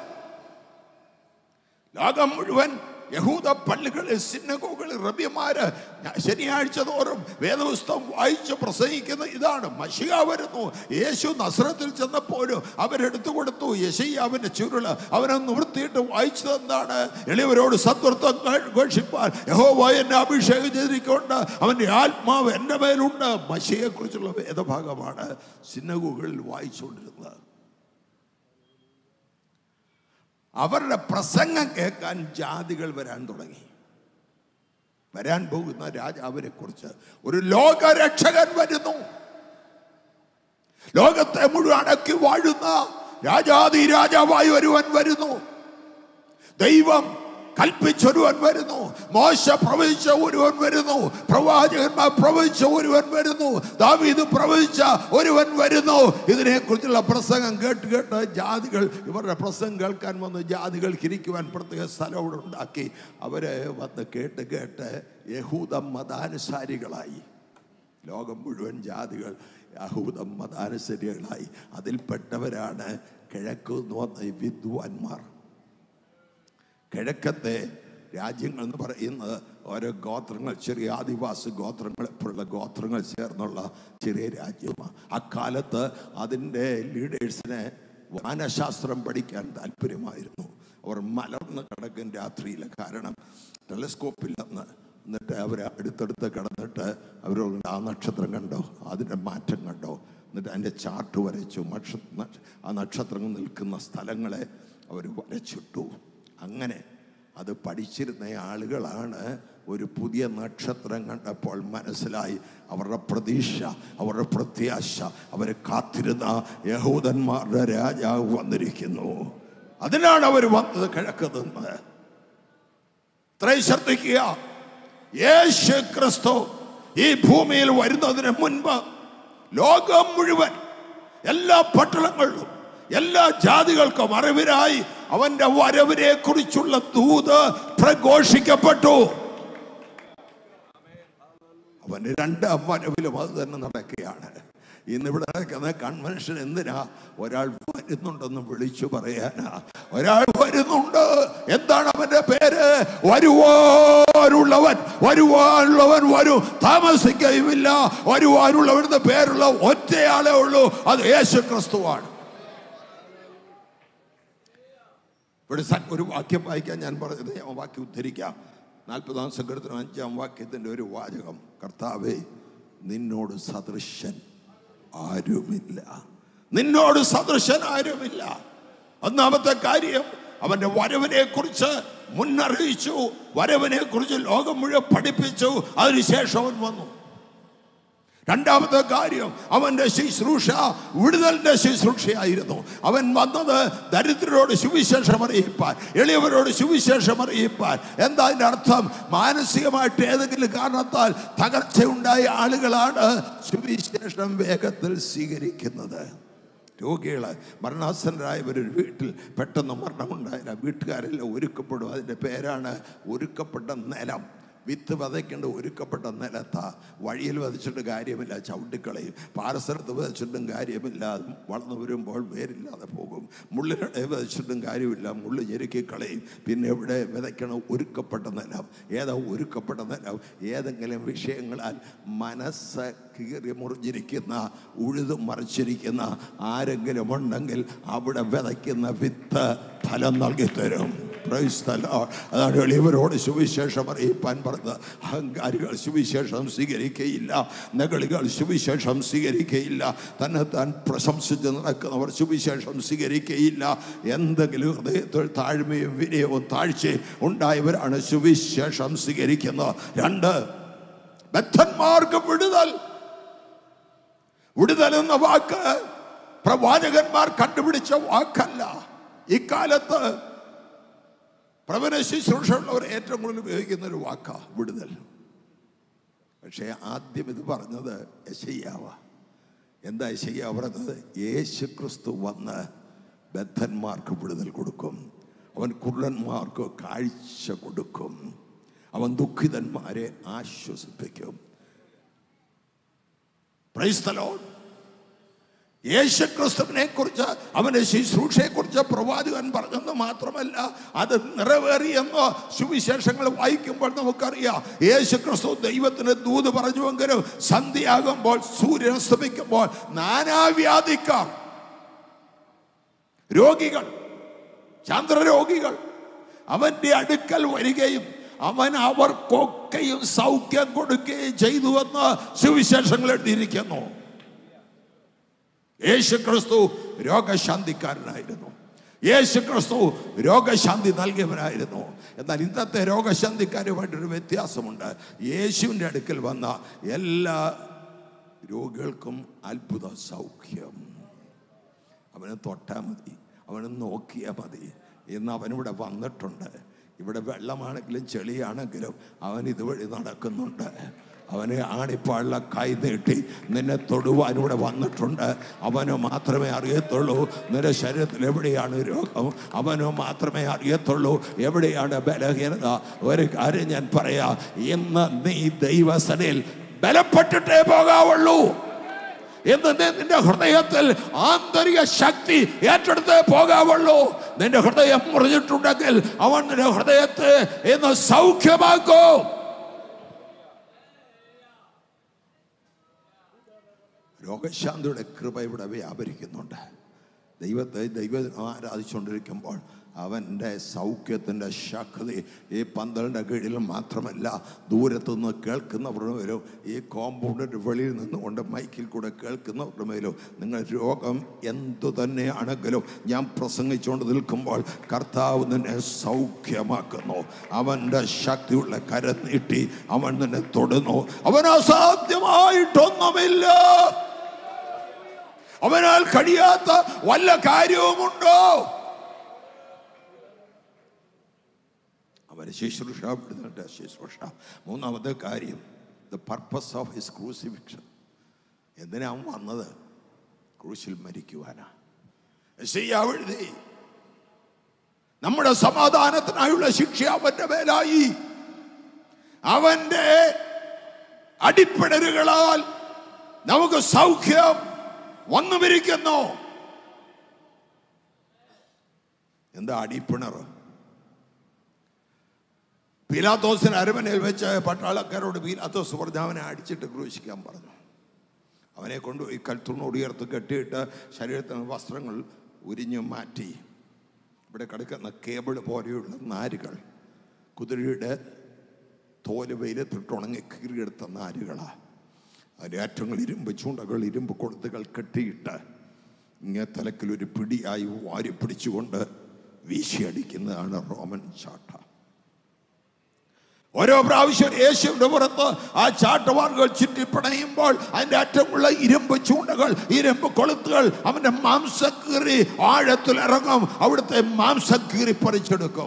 ലോകം മുഴുവൻ യഹൂദ പള്ളികളിൽ സിന്നഗോകളിൽ റബിമാര് ശനിയാഴ്ച തോറും വേദപുസ്തകം വായിച്ച് പ്രസംഗിക്കുന്ന ഇതാണ് മഷിക വരുന്നു യേശു നസ്രത്തിൽ ചെന്നപ്പോഴും അവരെടുത്തു കൊടുത്തു യശയ്യാവിന്റെ ചുരുള് അവനെ നിവൃത്തിയിട്ട് വായിച്ചത് എന്താണ് എളിയവരോട് സത്വത്വം ഘോഷിപ്പാൻ യഹോവ എന്നെ അഭിഷേകം ചെയ്തിരിക്കൊണ്ട് അവന്റെ ആത്മാവ് എൻ്റെ മേലുണ്ട് മഷിയെ കുറിച്ചുള്ള വേദഭാഗമാണ് സിന്നഗോകളിൽ വായിച്ചുകൊണ്ടിരുന്നത് അവരുടെ പ്രസംഗം കേൾക്കാൻ ജാതികൾ വരാൻ തുടങ്ങി വരാൻ പോകുന്ന രാജാവിനെ കുറിച്ച് ഒരു ലോകരക്ഷകൻ വരുന്നു ലോകത്തെ മുഴുവൻ അടക്കി വാഴുന്ന രാജാതി രാജാവായി ഒരുവൻ വരുന്നു ദൈവം കൽപ്പിച്ചൊരുവൻ വരുന്നു മോശ പ്രവചിച്ച ഒരുവൻ വരുന്നു പ്രവാചകന്മാർ പ്രവചിച്ച ഒരുവൻ വരുന്നു ദാവീദ് പ്രവചിച്ച ഒരുവൻ വരുന്നു ഇതിനെക്കുറിച്ചുള്ള പ്രസംഗം കേട്ട് കേട്ട് ജാതികൾ ഇവരുടെ പ്രസംഗം കേൾക്കാൻ വന്ന് ജാതികൾ ഇരിക്കുവാൻ പ്രത്യേക സ്ഥലം അവിടെ ഉണ്ടാക്കി അവര് വന്ന് കേട്ട് കേട്ട് യഹൂദ മതാനുസാരികളായി ലോകം മുഴുവൻ ജാതികൾ യഹൂദ മതാനുസരികളായി അതിൽപ്പെട്ടവരാണ് കിഴക്ക് നിന്ന് വന്ന ഈ വിദ്വാൻമാർ കിഴക്കത്തെ രാജ്യങ്ങൾ എന്ന് പറയുന്നത് ഓരോ ഗോത്രങ്ങൾ ചെറിയ ആദിവാസി ഗോത്രങ്ങൾ പോലുള്ള ഗോത്രങ്ങൾ ചേർന്നുള്ള ചെറിയ രാജ്യമാണ് അക്കാലത്ത് അതിൻ്റെ ലീഡേഴ്സിന് വാനശാസ്ത്രം പഠിക്കാൻ താല്പര്യമായിരുന്നു അവർ മലർന്ന് കിടക്കും രാത്രിയിൽ കാരണം ടെലസ്കോപ്പില്ലെന്ന് എന്നിട്ട് അവർ അടുത്തടുത്ത് കിടന്നിട്ട് അവരോട് ആ നക്ഷത്രം കണ്ടോ അതിൻ്റെ മാറ്റം കണ്ടോ എന്നിട്ട് അതിൻ്റെ ചാർട്ട് വരച്ചു മക്ഷ നക്ഷ- ആ നക്ഷത്രങ്ങൾ നിൽക്കുന്ന സ്ഥലങ്ങളെ അവർ വരച്ചിട്ടു അങ്ങനെ അത് പഠിച്ചിരുന്ന ആളുകളാണ് ഒരു പുതിയ നക്ഷത്രം കണ്ടപ്പോൾ മനസ്സിലായി അവരുടെ പ്രതീക്ഷ അവരുടെ പ്രത്യാശ അവരെ കാത്തിരുന്ന യഹൂദന്മാരുടെ രാജാവ് വന്നിരിക്കുന്നു അതിനാണ് അവർ വന്നത് കിഴക്ക് നിന്ന് ഇത്രയും ശ്രദ്ധിക്കുക യേശു ക്രിസ്തു ഈ ഭൂമിയിൽ വരുന്നതിന് മുൻപ് ലോകം മുഴുവൻ എല്ലാ പട്ടണങ്ങളിലും എല്ലാ ജാതികൾക്കും അറിവിനായി അവന്റെ വരവിനെ കുറിച്ചുള്ള ദൂത് പ്രഘോഷിക്കപ്പെട്ടു അവന്റെ രണ്ടാം വരവിലും അത് തന്നെ നടക്കുകയാണ് ഇന്നിവിടെ നടക്കുന്ന കൺവെൻഷൻ എന്തിനാ ഒരാൾ വരുന്നുണ്ടെന്ന് വിളിച്ചു പറയാനാ ഒരാൾ വരുന്നുണ്ട് എന്താണ് അവന്റെ പേര് വരുവാനുള്ളവൻ വരുവാനുള്ളവൻ വരും താമസിക്കുകയുമില്ല വരുവാനുള്ളവൻ എന്ന പേരുള്ള ഒറ്റയാളേ ഉള്ളൂ അത് യേശു ക്രിസ്തുവാണ് ഇവിടെ സ- ഒരു വാക്യം വായിക്കാൻ ഞാൻ പറഞ്ഞത് ഞാൻ വാക്യം ഉദ്ധരിക്കാം നാൽപ്പതാം സങ്കടത്തിനും അഞ്ചാം വാക്യത്തിൻ്റെ ഒരു വാചകം കർത്താവേ നിന്നോട് സദൃശൻ ആരുമില്ല നിന്നോട് സദൃശൻ ആരുമില്ല ഒന്നാമത്തെ കാര്യം അവന്റെ വരവിനെ കുറിച്ച് മുന്നറിയിച്ചു വരവിനെ കുറിച്ച് ലോകം മുഴുവൻ പഠിപ്പിച്ചു അതിനുശേഷം അവൻ വന്നു രണ്ടാമത്തെ കാര്യം അവന്റെ ശുശ്രൂഷ വിടുതലിന്റെ ശുശ്രൂഷയായിരുന്നു അവൻ വന്നത് ദരിദ്രരോട് സുവിശേഷം അറിയിപ്പാൻ എളിയവരോട് സുവിശേഷം അറിയിപ്പാൻ എന്താ അതിന്റെ അർത്ഥം മാനസികമായിട്ട് ഏതെങ്കിലും കാരണത്താൽ തകർച്ചയുണ്ടായ ആളുകളാണ് സുവിശേഷം വേഗത്തിൽ സ്വീകരിക്കുന്നത് രോഗികള് മരണാസന്നരായവർ ഒരു വീട്ടിൽ പെട്ടെന്ന് മരണമുണ്ടായില്ല വീട്ടുകാരെല്ലാം ഒരുക്കപ്പെടും അതിൻ്റെ പേരാണ് ഒരുക്കപ്പെട്ട നിലം വിത്ത് വിതയ്ക്കേണ്ട ഒരുക്കപ്പെട്ട നിലത്താ വഴിയിൽ വിതച്ചിട്ട് കാര്യമില്ല ചവിട്ടിക്കളയും പാരസ്ഥലത്ത് വിതച്ചിട്ടും കാര്യമില്ല അത് വളർന്നു വരുമ്പോൾ വേരില്ലാതെ പോകും മുള്ളിനിടെ വിതച്ചിട്ടും കാര്യമില്ല മുള്ള് ഞെരുക്കി കളയും പിന്നെ എവിടെ വിതയ്ക്കണം ഒരുക്കപ്പെട്ട നിലം ഏതാ ഒരുക്കപ്പെട്ട നിലം ഏതെങ്കിലും വിഷയങ്ങളാൽ മനസ്സ് കീറി മുറിഞ്ഞിരിക്കുന്ന ഉഴുതു മറിച്ചിരിക്കുന്ന ആരെങ്കിലും ഉണ്ടെങ്കിൽ അവിടെ വിതയ്ക്കുന്ന വിത്ത് ഫലം നൽകി തരും Praise the Lord. അതാണ് എളിയവരോട് സുവിശേഷം അറിയിപ്പാൻ പറഞ്ഞത് അഹങ്കാരികൾ സുവിശേഷം സ്വീകരിക്കയില്ല നകളികൾ സുവിശേഷം സ്വീകരിക്കയില്ല തന്നെ താൻ പ്രശംസിച്ച് നടക്കുന്നവർ സുവിശേഷം സ്വീകരിക്കയില്ല എന്തെങ്കിലും ഹൃദയത്തിൽ താഴ്മയും വിനയവും താഴ്ചയും ഉണ്ടായവരാണ് സുവിശേഷം സ്വീകരിക്കുന്നത് രണ്ട് ബദ്ധന്മാർക്ക് വിടുതൽ വിടുതൽ എന്ന വാക്ക് പ്രവാചകന്മാർ കണ്ടുപിടിച്ച വാക്കല്ല ഇക്കാലത്ത് പ്രവന ശുശ്രൂഷയുള്ളവർ ഏറ്റവും കൂടുതൽ ഉപയോഗിക്കുന്ന ഒരു വാക്കാ വിടുതൽ പക്ഷേ ആദ്യം ഇത് പറഞ്ഞത് യശയ്യാവ എന്താ യശയ്യാ പറഞ്ഞത് യേശു ക്രിസ്തു വന്ന് ബദ്ധന്മാർക്ക് വിടുതൽ കൊടുക്കും അവൻ കുരുടന്മാർക്ക് കാഴ്ച കൊടുക്കും അവൻ ദുഃഖിതന്മാരെ ആശ്വസിപ്പിക്കും പ്രൈസ് the Lord. യേശുക്രിസ്തുവിനെ കുറിച്ച് അവന്റെ ശുശ്രൂഷയെ കുറിച്ച് പ്രവാചകൻ പറഞ്ഞെന്ന് മാത്രമല്ല അത് നിറവേറിയെന്ന് സുവിശേഷങ്ങൾ വായിക്കുമ്പോൾ നമുക്കറിയാം യേശുക്രിസ്തു ദൈവത്തിന് ദൂത് പറഞ്ഞുവെങ്കിലും സന്ധ്യയാകുമ്പോൾ സൂര്യൻ അസ്തമിക്കുമ്പോൾ നാനാവ്യാധിക്കാർ രോഗികൾ ചന്ദ്രരോഗികൾ അവന്റെ അടുക്കൽ വരികയും അവൻ അവർക്കൊക്കെയും സൗഖ്യം കൊടുക്കുകയും ചെയ്തുവെന്ന് സുവിശേഷങ്ങൾ എഴുതിയിരിക്കുന്നു യേശു ക്രിസ്തു രോഗശാന്തിക്കാരനായിരുന്നു യേശു ക്രിസ്തു രോഗശാന്തി നൽകിയവനായിരുന്നു എന്നാൽ ഇന്നത്തെ രോഗശാന്തിക്കാരുമായിട്ടൊരു വ്യത്യാസമുണ്ട് യേശുവിൻ്റെ അടുക്കൽ വന്ന എല്ലാ രോഗികൾക്കും അത്ഭുത സൗഖ്യം അവനെ തൊട്ടാൽ മതി അവനെ നോക്കിയാൽ മതി ഇന്ന് അവനിവിടെ വന്നിട്ടുണ്ട് ഇവിടെ വെള്ളമാണെങ്കിലും ചെളിയാണെങ്കിലും അവൻ ഇതുവഴി നടക്കുന്നുണ്ട് അവന് ആണിപ്പാള്ള കൈ നീട്ടി നിന്നെ തൊടുവാൻ ഇവിടെ വന്നിട്ടുണ്ട് അവന് മാത്രമേ അറിയത്തുള്ളൂ നിന്റെ ശരീരത്തിൽ എവിടെയാണ് രോഗം അവന് മാത്രമേ അറിയത്തുള്ളൂ എവിടെയാണ് ബലഹീനത ഒരു കാര്യം ഞാൻ പറയാ ഇന്ന് നീ ദൈവസനയിൽ ബലപ്പെട്ടിട്ടേ പോകാവുള്ളൂ എന്ന് നീ നിന്റെ ഹൃദയത്തിൽ ആന്തരിക ശക്തി ഏറ്റെടുത്ത് പോകാവുള്ളൂ നിന്റെ ഹൃദയം മുറിഞ്ഞിട്ടുണ്ടെങ്കിൽ അവൻ നിന്റെ ഹൃദയത്തെ ഇന്ന് സൗഖ്യമാക്കും രോഗശാന്തിയുടെ കൃപ ഇവിടെ വ്യാപരിക്കുന്നുണ്ട് ദൈവത്തെ ദൈവം ആരാധിച്ചുകൊണ്ടിരിക്കുമ്പോൾ അവൻ്റെ സൗഖ്യത്തിൻ്റെ ശക്തി ഈ പന്തലിൻ്റെ കീഴിൽ മാത്രമല്ല ദൂരത്തുനിന്ന് കേൾക്കുന്നവരുടെ മേലും ഈ കോമ്പൗണ്ടിൻ്റെ വെളിയിൽ നിന്നുകൊണ്ട് മൈക്കിൽ കൂടെ കേൾക്കുന്നവരുടെ മേലും നിങ്ങൾ രോഗം എന്തു തന്നെയാണെങ്കിലും ഞാൻ പ്രസംഗിച്ചുകൊണ്ട് നിൽക്കുമ്പോൾ കർത്താവ് നിന്നെ സൗഖ്യമാക്കുന്നു അവൻ്റെ ശക്തിയുള്ള കരം നീട്ടി അവൻ നിന്നെ തൊടുന്നു അവൻ അസാധ്യമായിട്ടൊന്നുമില്ല അവനാൽ കഴിയാത്ത വല്ല കാര്യവുമുണ്ടോ അവന് ശുശ്രൂഷ വിടുന്നുണ്ട് ശുശ്രൂഷ മൂന്നാമത്തെ കാര്യം the purpose of his crucifixion എന്തിനാ അവൻ വന്നത് ക്രൂശിൽ മരിക്കുവാനാ യെശയ്യാവ് എഴുതി നമ്മുടെ സമാധാനത്തിനായുള്ള ശിക്ഷ അവന്റെ മേലായി അവന്റെ അടിപ്പിണരുകളാൽ നമുക്ക് സൗഖ്യം വന്നുമിരിക്കുന്നു എന്താ അടിപ്പിണർ പീലാത്തോസിന് അരമനയിൽ വെച്ച് പട്ടാളക്കാരോട് പീലാത്തോസ് പറഞ്ഞ് അവനെ അടിച്ചിട്ട് ക്രൂശിക്കാൻ പറഞ്ഞു അവനെ കൊണ്ടുപോയി കൽത്തുണോട് ഉയർത്ത് കെട്ടിയിട്ട് ശരീരത്തിന് വസ്ത്രങ്ങൾ ഉരിഞ്ഞു മാറ്റി ഇവിടെ കിടക്കുന്ന കേബിൾ പോലെയുള്ള നാരുകൾ കുതിരയുടെ തോല് വെയിലത്തിട്ട് ഉണങ്ങി കീറിയെടുത്ത നാരുകളാണ് അതിൻ്റെ അറ്റങ്ങൾ ഇരുമ്പ് ചൂണ്ടകൾ ഇരുമ്പ് കൊളുത്തുകൾ കെട്ടിയിട്ട് ഇങ്ങനെ തലക്കിൽ ഒരു പിടിയായി വാരി പിടിച്ചുകൊണ്ട് വീശിയടിക്കുന്നതാണ് റോമൻ ചാട്ട ഓരോ പ്രാവശ്യം യേശുവിന്റെ പുറത്ത് ആ ചാട്ടവാറുകൾ ചുറ്റിപ്പണയുമ്പോൾ അതിന്റെ അറ്റമുള്ള ഇരുമ്പ് ചൂണ്ടകൾ ഇരുമ്പ് കൊളുത്തുകൾ അവന്റെ മാംസക്കീറി ആഴത്തിൽ ഇറങ്ങും അവിടുത്തെ മാംസക്കീറി പറിച്ചെടുക്കും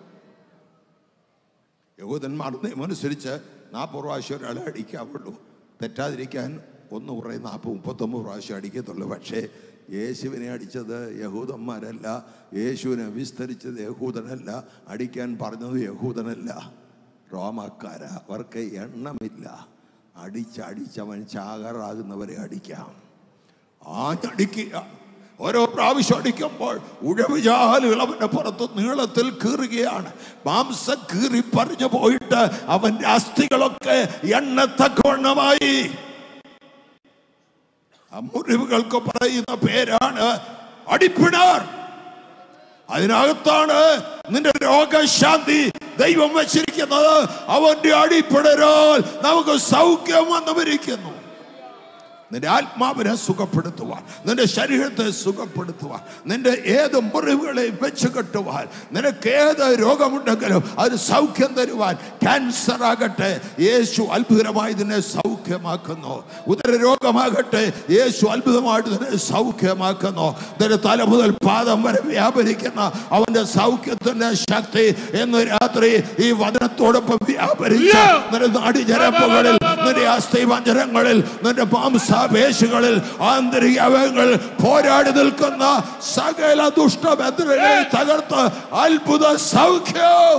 യഹൂദന്മാർ നിയമമനുസരിച്ച് നാൽപ്പത് പ്രാവശ്യം ഒരാളെ അടിക്കാവുള്ളൂ തെറ്റാതിരിക്കാൻ ഒന്ന് കുറേ നാൽപ്പത് മുപ്പത്തൊമ്പത് പ്രാവശ്യം അടിക്കത്തുള്ളൂ പക്ഷേ യേശുവിനെ അടിച്ചത് യഹൂദന്മാരല്ല യേശുവിനെ വിസ്തരിച്ചത് യഹൂദനല്ല അടിക്കാൻ പറഞ്ഞത് യഹൂദനല്ല റോമാക്കാര അവർക്ക് എണ്ണമില്ല അടിച്ചടിച്ചവൻ ചാകറാകുന്നവരെ അടിക്കാം ആഞ്ഞടിക്കുക ഓരോ പ്രാവശ്യം അടിക്കുമ്പോൾ ഉഴവുചാലുകൾ അവന്റെ പുറത്ത് നീളത്തിൽ കീറുകയാണ് മാംസം കീറി പറഞ്ഞു പോയിട്ട് അവന്റെ അസ്ഥികളൊക്കെ എണ്ണത്തക്കവണ്ണമായി ആ മുറിവുകൾക്ക് പറയുന്ന പേരാണ് അടിപ്പിണർ അതിനകത്താണ് നിന്റെ രോഗശാന്തി ദൈവം വച്ചിരിക്കുന്നത് അവന്റെ അടിപ്പിടരാൽ നമുക്ക് സൗഖ്യം വന്നുവരിക്കുന്നു നിന്റെ ആത്മാവിനെ സുഖപ്പെടുത്തുവാൻ നിന്റെ ശരീരത്തെ സുഖപ്പെടുത്തുവാൻ നിന്റെ ഏത് മുറിവുകളെ വെച്ച് കെട്ടുവാൻ നിനക്ക് ഏത് രോഗമുണ്ടെങ്കിലും അത് സൗഖ്യം തരുവാൻ ക്യാൻസർ ആകട്ടെ യേശു അത്ഭുതമായി നിന്നെ സൗഖ്യമാക്കുന്നു ഉദര രോഗമാകട്ടെ യേശു അത്ഭുതമായിട്ട് നിന്നെ സൗഖ്യമാക്കുന്നു നിന്റെ തല മുതൽ പാദം വരെ വ്യാപരിക്കുന്ന അവന്റെ സൗഖ്യത്തിന്റെ ശക്തി എന്ന് രാത്രി ഈ വചനത്തോടൊപ്പം വ്യാപരിച്ച നിന്റെ നാടിജരപ്പുകളിൽ നിന്റെ അസ്ഥിവഞ്ചരങ്ങളിൽ നിന്റെ മാംസാപേശികളിൽ ആന്തരിക അവയവങ്ങൾ പോരാടി നിൽക്കുന്ന സകല ദുഷ്ടബന്ധങ്ങളെ തകർത്ത് അത്ഭുത സൗഖ്യം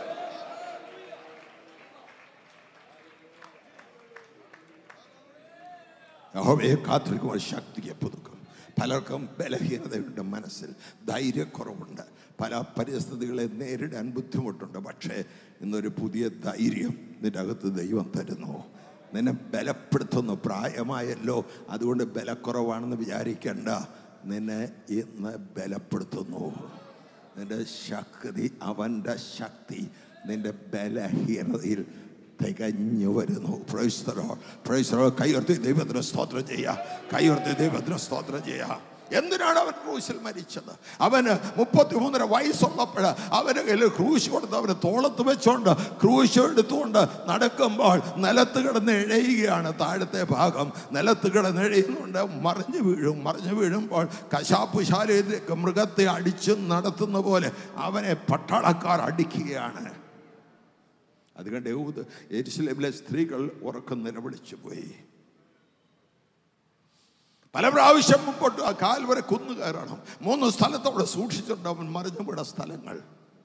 യഹോവയെ കാത്തിരിക്കുമ്പോൾ ശക്തിയെ പുതുക്കും പലർക്കും ബലഹീനതയുണ്ട് മനസ്സിൽ ധൈര്യക്കുറവുണ്ട് പല പരിസ്ഥിതികളെ നേരിടാൻ ബുദ്ധിമുട്ടുണ്ട് പക്ഷേ ഇന്നൊരു പുതിയ ധൈര്യം നിന്റെ അകത്ത് ദൈവം തരുന്നു നിന്നെ ബലപ്പെടുത്തുന്നു പ്രായമായല്ലോ അതുകൊണ്ട് ബലക്കുറവാണെന്ന് വിചാരിക്കേണ്ട നിന്നെ ഇന്ന് ബലപ്പെടുത്തുന്നു നിന്റെ ശക്തി അവൻ്റെ ശക്തി നിന്റെ ബലഹീനതയിൽ തികഞ്ഞു വരുന്നു പ്രൈസ്തരോ പ്രൈസ്തരോ കൈയുർത്തി ദൈവത്തിന് സ്തോത്രം ചെയ്യുക കൈയുർത്തി ദൈവത്തിന് സ്തോത്രം ചെയ്യുക എന്തിനാണ് അവൻ ക്രൂശിൽ മരിച്ചത് അവന് മുപ്പത്തിമൂന്നര വയസ്സുള്ളപ്പോൾ അവന് കയ്യിൽ ക്രൂശ് കൊടുത്ത് അവന് തോളത്ത് വെച്ചോണ്ട് ക്രൂശ് എടുത്തുകൊണ്ട് നടക്കുമ്പോൾ നിലത്ത് കിടന്ന് ഇഴയുകയാണ് താഴത്തെ ഭാഗം നിലത്ത് കിടന്ന് ഇഴയുന്നുണ്ട് മറിഞ്ഞു വീഴും മറിഞ്ഞു വീഴുമ്പോൾ കശാപ്പുശാലയിലേക്ക് മൃഗത്തെ അടിച്ച് നടത്തുന്ന പോലെ അവനെ പട്ടാളക്കാർ അടിക്കുകയാണ് അതുകൊണ്ട് യഹൂദ എരുസലേമിലെ സ്ത്രീകൾ ഉറക്കം നിലവിളിച്ചു പോയി പല പ്രാവശ്യം മുമ്പോട്ട് ആ കാൽ വരെ കുന്നു കയറണം മൂന്ന് സ്ഥലത്ത് അവിടെ സൂക്ഷിച്ചിട്ടുണ്ട് അവൻ മറിഞ്ഞു വീണ സ്ഥലങ്ങൾ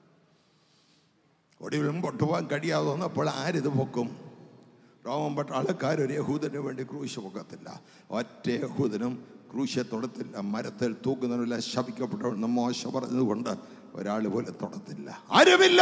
ഒടുവിൽ മുമ്പോട്ട് പോകാൻ കഴിയാതെ വന്നപ്പോൾ ആരിത് പൊക്കും റോമൻ പട്ടാളക്കാർ ഒരു യഹൂദന് വേണ്ടി ക്രൂശ് പൊക്കത്തില്ല ഒറ്റ യഹൂദനും ക്രൂശെ തൊടത്തില്ല മരത്തിൽ തൂക്കുന്നതിനുള്ള ശപിക്കപ്പെട്ടവണ്ണം മോശ പറഞ്ഞതുകൊണ്ട് ഒരാൾ പോലും തൊടത്തില്ല ആരുമില്ല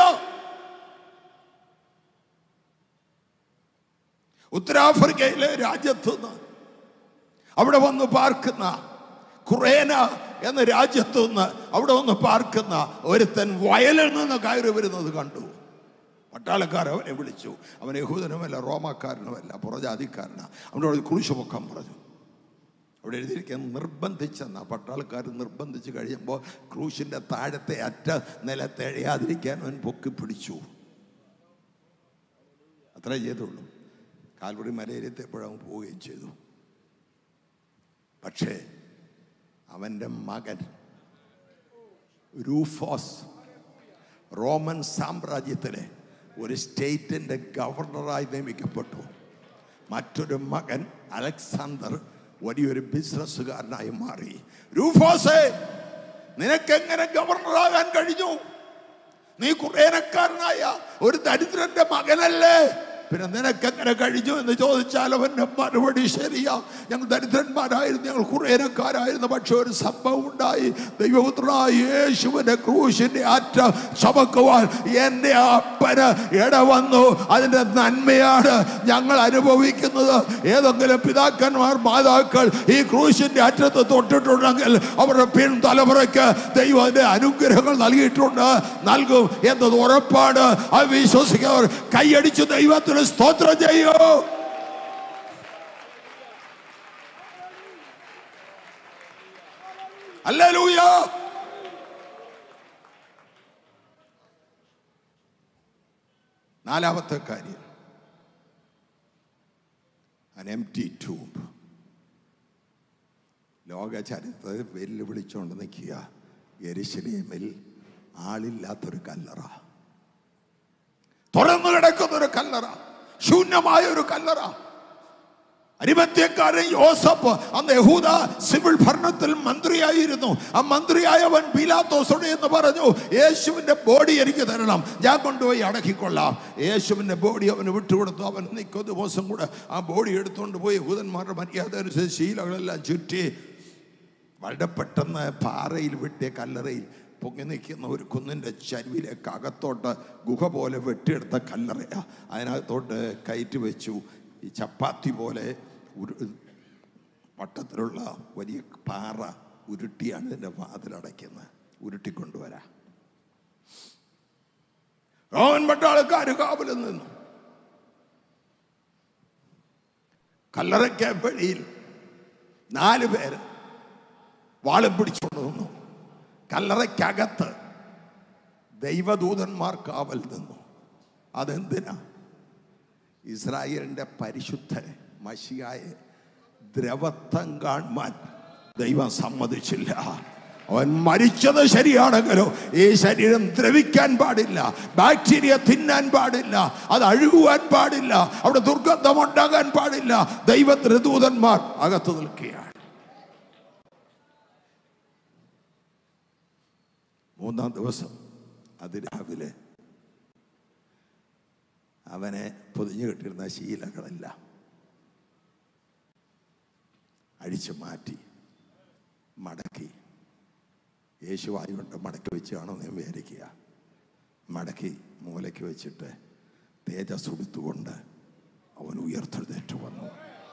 ഉത്തരാഫ്രിക്കയിലെ രാജ്യത്ത് നിന്ന് അവിടെ വന്ന് പാർക്കുന്ന ഖുറേന എന്ന രാജ്യത്തു നിന്ന് അവിടെ വന്ന് പാർക്കുന്ന ഒരുത്തൻ വയലിൽ നിന്ന് കയറി വരുന്നത് കണ്ടു പട്ടാളക്കാർ അവനെ വിളിച്ചു അവൻ യഹൂദനുമല്ല റോമാക്കാരനുമല്ല പുറജാതിക്കാരനാ അവനോട് ക്രൂശ് പൊക്കാൻ പറഞ്ഞു അവിടെ എഴുതിയിരിക്കാൻ നിർബന്ധിച്ചെന്ന പട്ടാളക്കാർ നിർബന്ധിച്ച് കഴിയുമ്പോൾ ക്രൂശിൻ്റെ താഴത്തെ അറ്റ നിലത്തെഴയാതിരിക്കാൻ അവൻ പൊക്കി പിടിച്ചു അത്രേ ചെയ്തുള്ളൂ കാൽവടി മലയിലെത്തിയപ്പോഴവൻ പോവുകയും ചെയ്തു പക്ഷേ അവൻ്റെ മകൻ രൂഫോസ് റോമൻ സാമ്രാജ്യത്തിലെ ഒരു സ്റ്റേറ്റിൻ്റെ ഗവർണറായി നിയമിക്കപ്പെട്ടു മറ്റൊരു മകൻ അലക്സാണ്ടർ വലിയൊരു ബിസിനസ്സുകാരനായി മാറി രൂഫോസേ നിനക്കെങ്ങനെ ഗവർണറാകാൻ കഴിഞ്ഞു നീ കുറേനക്കാരനായ ഒരു ദരിദ്രന്റെ മകനല്ലേ പിന്നെ നിനക്കെങ്ങനെ കഴിഞ്ഞു എന്ന് ചോദിച്ചാൽ അവന്റെ മറുപടി ശരിയാ ഞങ്ങൾ ദരിദ്രന്മാരായിരുന്നു ഞങ്ങൾ കുറേനക്കാരായിരുന്നു പക്ഷെ ഒരു സംഭവം ഉണ്ടായി ദൈവപുത്രനായ യേശുവിന്റെ ക്രൂശിന്റെ അറ്റ ചമക്കുവാൻ എൻ്റെ അപ്പന് ഇടവന്നു അതിൻ്റെ നന്മയാണ് ഞങ്ങൾ അനുഭവിക്കുന്നത് ഏതെങ്കിലും പിതാക്കന്മാർ മാതാക്കൾ ഈ ക്രൂശിന്റെ അറ്റത്ത് തൊട്ടിട്ടുണ്ടെങ്കിൽ അവരുടെ പിൻ തലമുറയ്ക്ക് ദൈവം അതിന്റെ അനുഗ്രഹങ്ങൾ നൽകിയിട്ടുണ്ട് നൽകും എന്നത് ഉറപ്പാണ് അത് വിശ്വസിക്കുന്നവർ കൈയടിച്ച് ദൈവത്തിന് സ്തോത്രം ചെയ്യൂ അല്ലൂയ നാലാമത്തെ കാര്യം an empty tomb ലോക ചരിത്രത്തിൽ വെല്ലുവിളിച്ചുകൊണ്ട് നിൽക്കുക എരിശിലേമിൽ ആളില്ലാത്തൊരു കല്ലറ തുറന്നു കിടക്കുന്ന ഒരു കല്ലറ ശൂന്യമായ ഒരു കല്ലറ അരിമത്യക്കാരൻ യോസഫ് അന്ന് യഹൂദ സിവിൽ ഭരണത്തിൽ മന്ത്രിയായിരുന്നു ആ മന്ത്രിയായവൻ പീലാത്തോസോട് എന്ന് പറഞ്ഞു യേശുവിന്റെ ബോഡി എനിക്ക് തരണം ഞാൻ കൊണ്ടുപോയി അടക്കിക്കൊള്ളാം യേശുവിന്റെ ബോഡി അവന് വിട്ടുകൊടുത്തു അവൻ നിൽക്കുന്ന ദിവസം കൂടെ ആ ബോഡി എടുത്തുകൊണ്ട് പോയി യഹൂദന്മാരുടെ മര്യാദ അനുസരിച്ച് ശീലകളെല്ലാം ചുറ്റി വളരെ പെട്ടെന്ന് പാറയിൽ വെട്ടിയ കല്ലറയിൽ പൊങ്ങി നിൽക്കുന്ന ഒരു കുന്നിൻ്റെ ചരുവിലേക്ക് അകത്തോട്ട് ഗുഹ പോലെ വെട്ടിയെടുത്ത കല്ലറയാ അതിനകത്തോട്ട് കയറ്റി വെച്ചു ഈ ചപ്പാത്തി പോലെ ഉരു വട്ടത്തിലുള്ള വലിയ പാറ ഉരുട്ടിയാണ് ഇതിൻ്റെ വാതിലടയ്ക്കുന്നത് ഉരുട്ടിക്കൊണ്ടുവരാ റോമൻ പട്ടാളക്കാർ കാവലിൽ നിന്നു കല്ലറയ്ക്ക് വെളിയിൽ നാല് പേര് വാളും പിടിച്ചുകൊണ്ട് നിന്നു കല്ലറയ്ക്കകത്ത് ദൈവദൂതന്മാർ കാവൽ നിന്നു അതെന്തിനാ ഇസ്രായേലിന്റെ പരിശുദ്ധനെ മഷിയായെ ദ്രവത്വം കാണുവാൻ ദൈവം സമ്മതിച്ചില്ല അവൻ മരിച്ചത് ശരിയാണെങ്കിലോ ഈ ശരീരം ദ്രവിക്കാൻ പാടില്ല ബാക്ടീരിയ തിന്നാൻ പാടില്ല അത് അഴുകുവാൻ പാടില്ല അവിടെ ദുർഗന്ധം ഉണ്ടാകാൻ പാടില്ല ദൈവത്തിന് ദൂതന്മാർ അകത്ത് നിൽക്കുകയാണ് മൂന്നാം ദിവസം അതിരാവിലെ അവനെ പൊതിഞ്ഞു കെട്ടിരുന്ന ശീലങ്ങളെല്ലാം അഴിച്ചു മാറ്റി മടക്കി യേശുവായുകൊണ്ട് മടക്കി വെച്ചാണോ ഞാൻ വിചാരിക്കുക മടക്കി മൂലയ്ക്ക് വെച്ചിട്ട് തേജസ് ഉടുത്തുകൊണ്ട് അവൻ ഉയർത്തെഴുന്നേറ്റ് വന്നു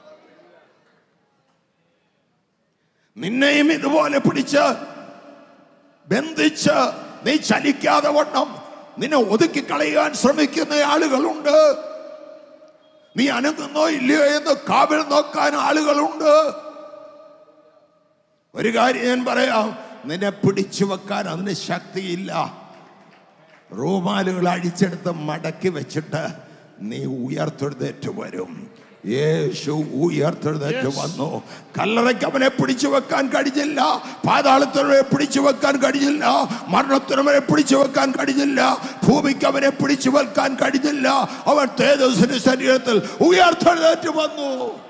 നിന്നെയും ഇതുപോലെ പിടിച്ച് ബന്ധിച്ച് നീ ചലിക്കാതെ വണ്ണം നിന്നെ ഒതുക്കി കളയാൻ ശ്രമിക്കുന്ന ആളുകളുണ്ട് നീ അനങ്ങുന്നോ ഇല്ലയോ എന്ന് കാവൽ നോക്കാൻ ആളുകളുണ്ട് ഒരു കാര്യം ഞാൻ പറയാം നിന്നെ പിടിച്ചു വെക്കാൻ അതിന് ശക്തിയില്ല റൂമാലുകൾ അഴിച്ചെടുത്ത് മടക്കി വെച്ചിട്ട് നീ ഉയർത്തെഴുന്നേറ്റ് വരും യേശു ഉയർത്തെഴുന്നേറ്റ് വന്നു കല്ലറയ്ക്ക് അവനെ പിടിച്ചു വെക്കാൻ കഴിഞ്ഞില്ല പാതാളത്തിനവനെ പിടിച്ചു വെക്കാൻ കഴിഞ്ഞില്ല മരണത്തിനവനെ പിടിച്ചു വെക്കാൻ കഴിഞ്ഞില്ല ഭൂമിക്ക് അവനെ പിടിച്ചു വെക്കാൻ കഴിഞ്ഞില്ല അവൻ തേജസ്സിന്റെ ശരീരത്തിൽ ഉയർത്തെഴുന്നേറ്റ് വന്നു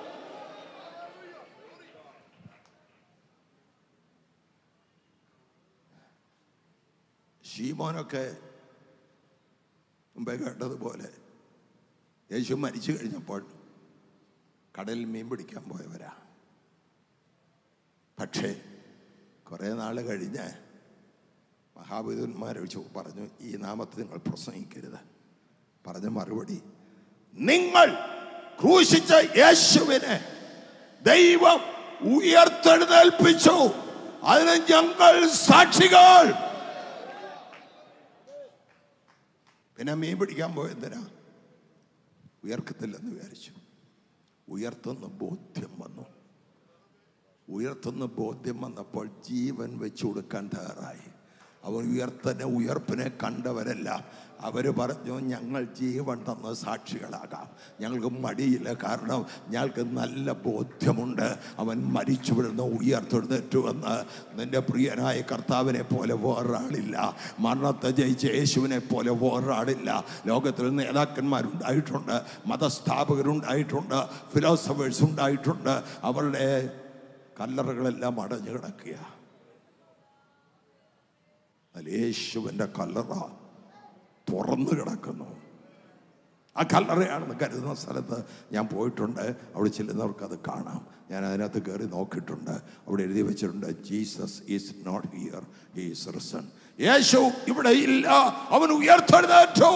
ഷീമോനൊക്കെ മുമ്പേ കേട്ടതുപോലെ യേശു മരിച്ചു കഴിഞ്ഞപ്പോൾ കടലിൽ മീൻ പിടിക്കാൻ പോയവരാ പക്ഷേ കുറേ നാൾ കഴിഞ്ഞ് മഹാബുദ്ധന്മാരെ വെച്ച് പറഞ്ഞു ഈ നാമത്തിൽ നിങ്ങൾ പ്രസംഗിക്കരുത് പറഞ്ഞ മറുപടി നിങ്ങൾ ക്രൂശിച്ച യേശുവിനെ ദൈവം ഉയർത്തെഴുന്നേൽപ്പിച്ചു അതിന് ഞങ്ങൾ സാക്ഷികൾ പിന്നെ മീൻ പിടിക്കാൻ പോയതിനാ ഉയർക്കത്തില്ലെന്ന് വിചാരിച്ചു ഉയർത്തുന്ന ബോധ്യം വന്നു ഉയർത്തുന്ന ബോധ്യം വന്നപ്പോൾ ജീവൻ വെച്ചു കൊടുക്കാൻ തയ്യാറായി അവൻ ഉയർത്തനെ ഉയർപ്പിനെ കണ്ടവരല്ല അവർ പറഞ്ഞു ഞങ്ങൾ ജീവൻ തന്ന സാക്ഷികളാകാം ഞങ്ങൾക്ക് മടിയില്ല കാരണം ഞങ്ങൾക്ക് നല്ല ബോധ്യമുണ്ട് അവൻ മരിച്ചു വിടുന്ന ഉയർത്തെഴുന്നേറ്റുവെന്ന് നിന്റെ പ്രിയനായ കർത്താവിനെ പോലെ വേറൊരാളില്ല മരണത്തെ ജയിച്ച യേശുവിനെ പോലെ വേറൊരാളില്ല ലോകത്തിൽ നേതാക്കന്മാരുണ്ടായിട്ടുണ്ട് മതസ്ഥാപകരുണ്ടായിട്ടുണ്ട് ഫിലോസഫേഴ്സ് ഉണ്ടായിട്ടുണ്ട് അവരുടെ കല്ലറകളെല്ലാം അടഞ്ഞു കിടക്കുക അതിൽ യേശുവിൻ്റെ കല്ലറ തുറന്നു കിടക്കുന്നു ആ കല്ലറയാണെന്ന് കരുതുന്ന സ്ഥലത്ത് ഞാൻ പോയിട്ടുണ്ട് അവിടെ ചെല്ലുന്നവർക്ക് അത് കാണാം ഞാൻ അതിനകത്ത് കയറി നോക്കിയിട്ടുണ്ട് അവിടെ എഴുതി വെച്ചിട്ടുണ്ട് Jesus is not here is risen യേശു ഇവിടെ ഇല്ല അവൻ ഉയർത്തെഴുന്നേറ്റു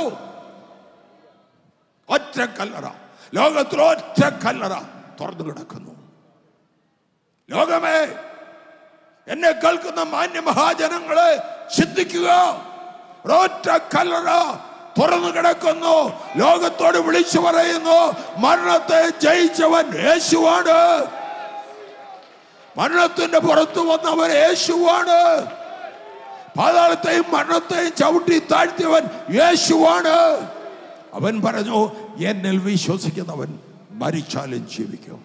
ഒറ്റ കല്ലറ ലോകത്തിൽ ഒറ്റ കല്ലറ തുറന്നു കിടക്കുന്നു ലോകമേ എന്നെ കേൾക്കുന്ന മാന്യ മഹാജനങ്ങളെ ചിന്തിക്കുക ഒരൊറ്റ കല്ലറ തുറന്നു കിടക്കുന്നു ലോകത്തോട് വിളിച്ചു പറയുന്നു മരണത്തെ ജയിച്ചവൻ യേശുവാണ് മരണത്തിന്റെ പുറത്തു വന്നവൻ യേശുവാണ് പാതാളത്തെയും മരണത്തെയും ചവിട്ടി താഴ്ത്തിയവൻ യേശുവാണ് അവൻ പറഞ്ഞു എന്നിൽ വിശ്വസിക്കുന്നവൻ മരിച്ചാലും ജീവിക്കും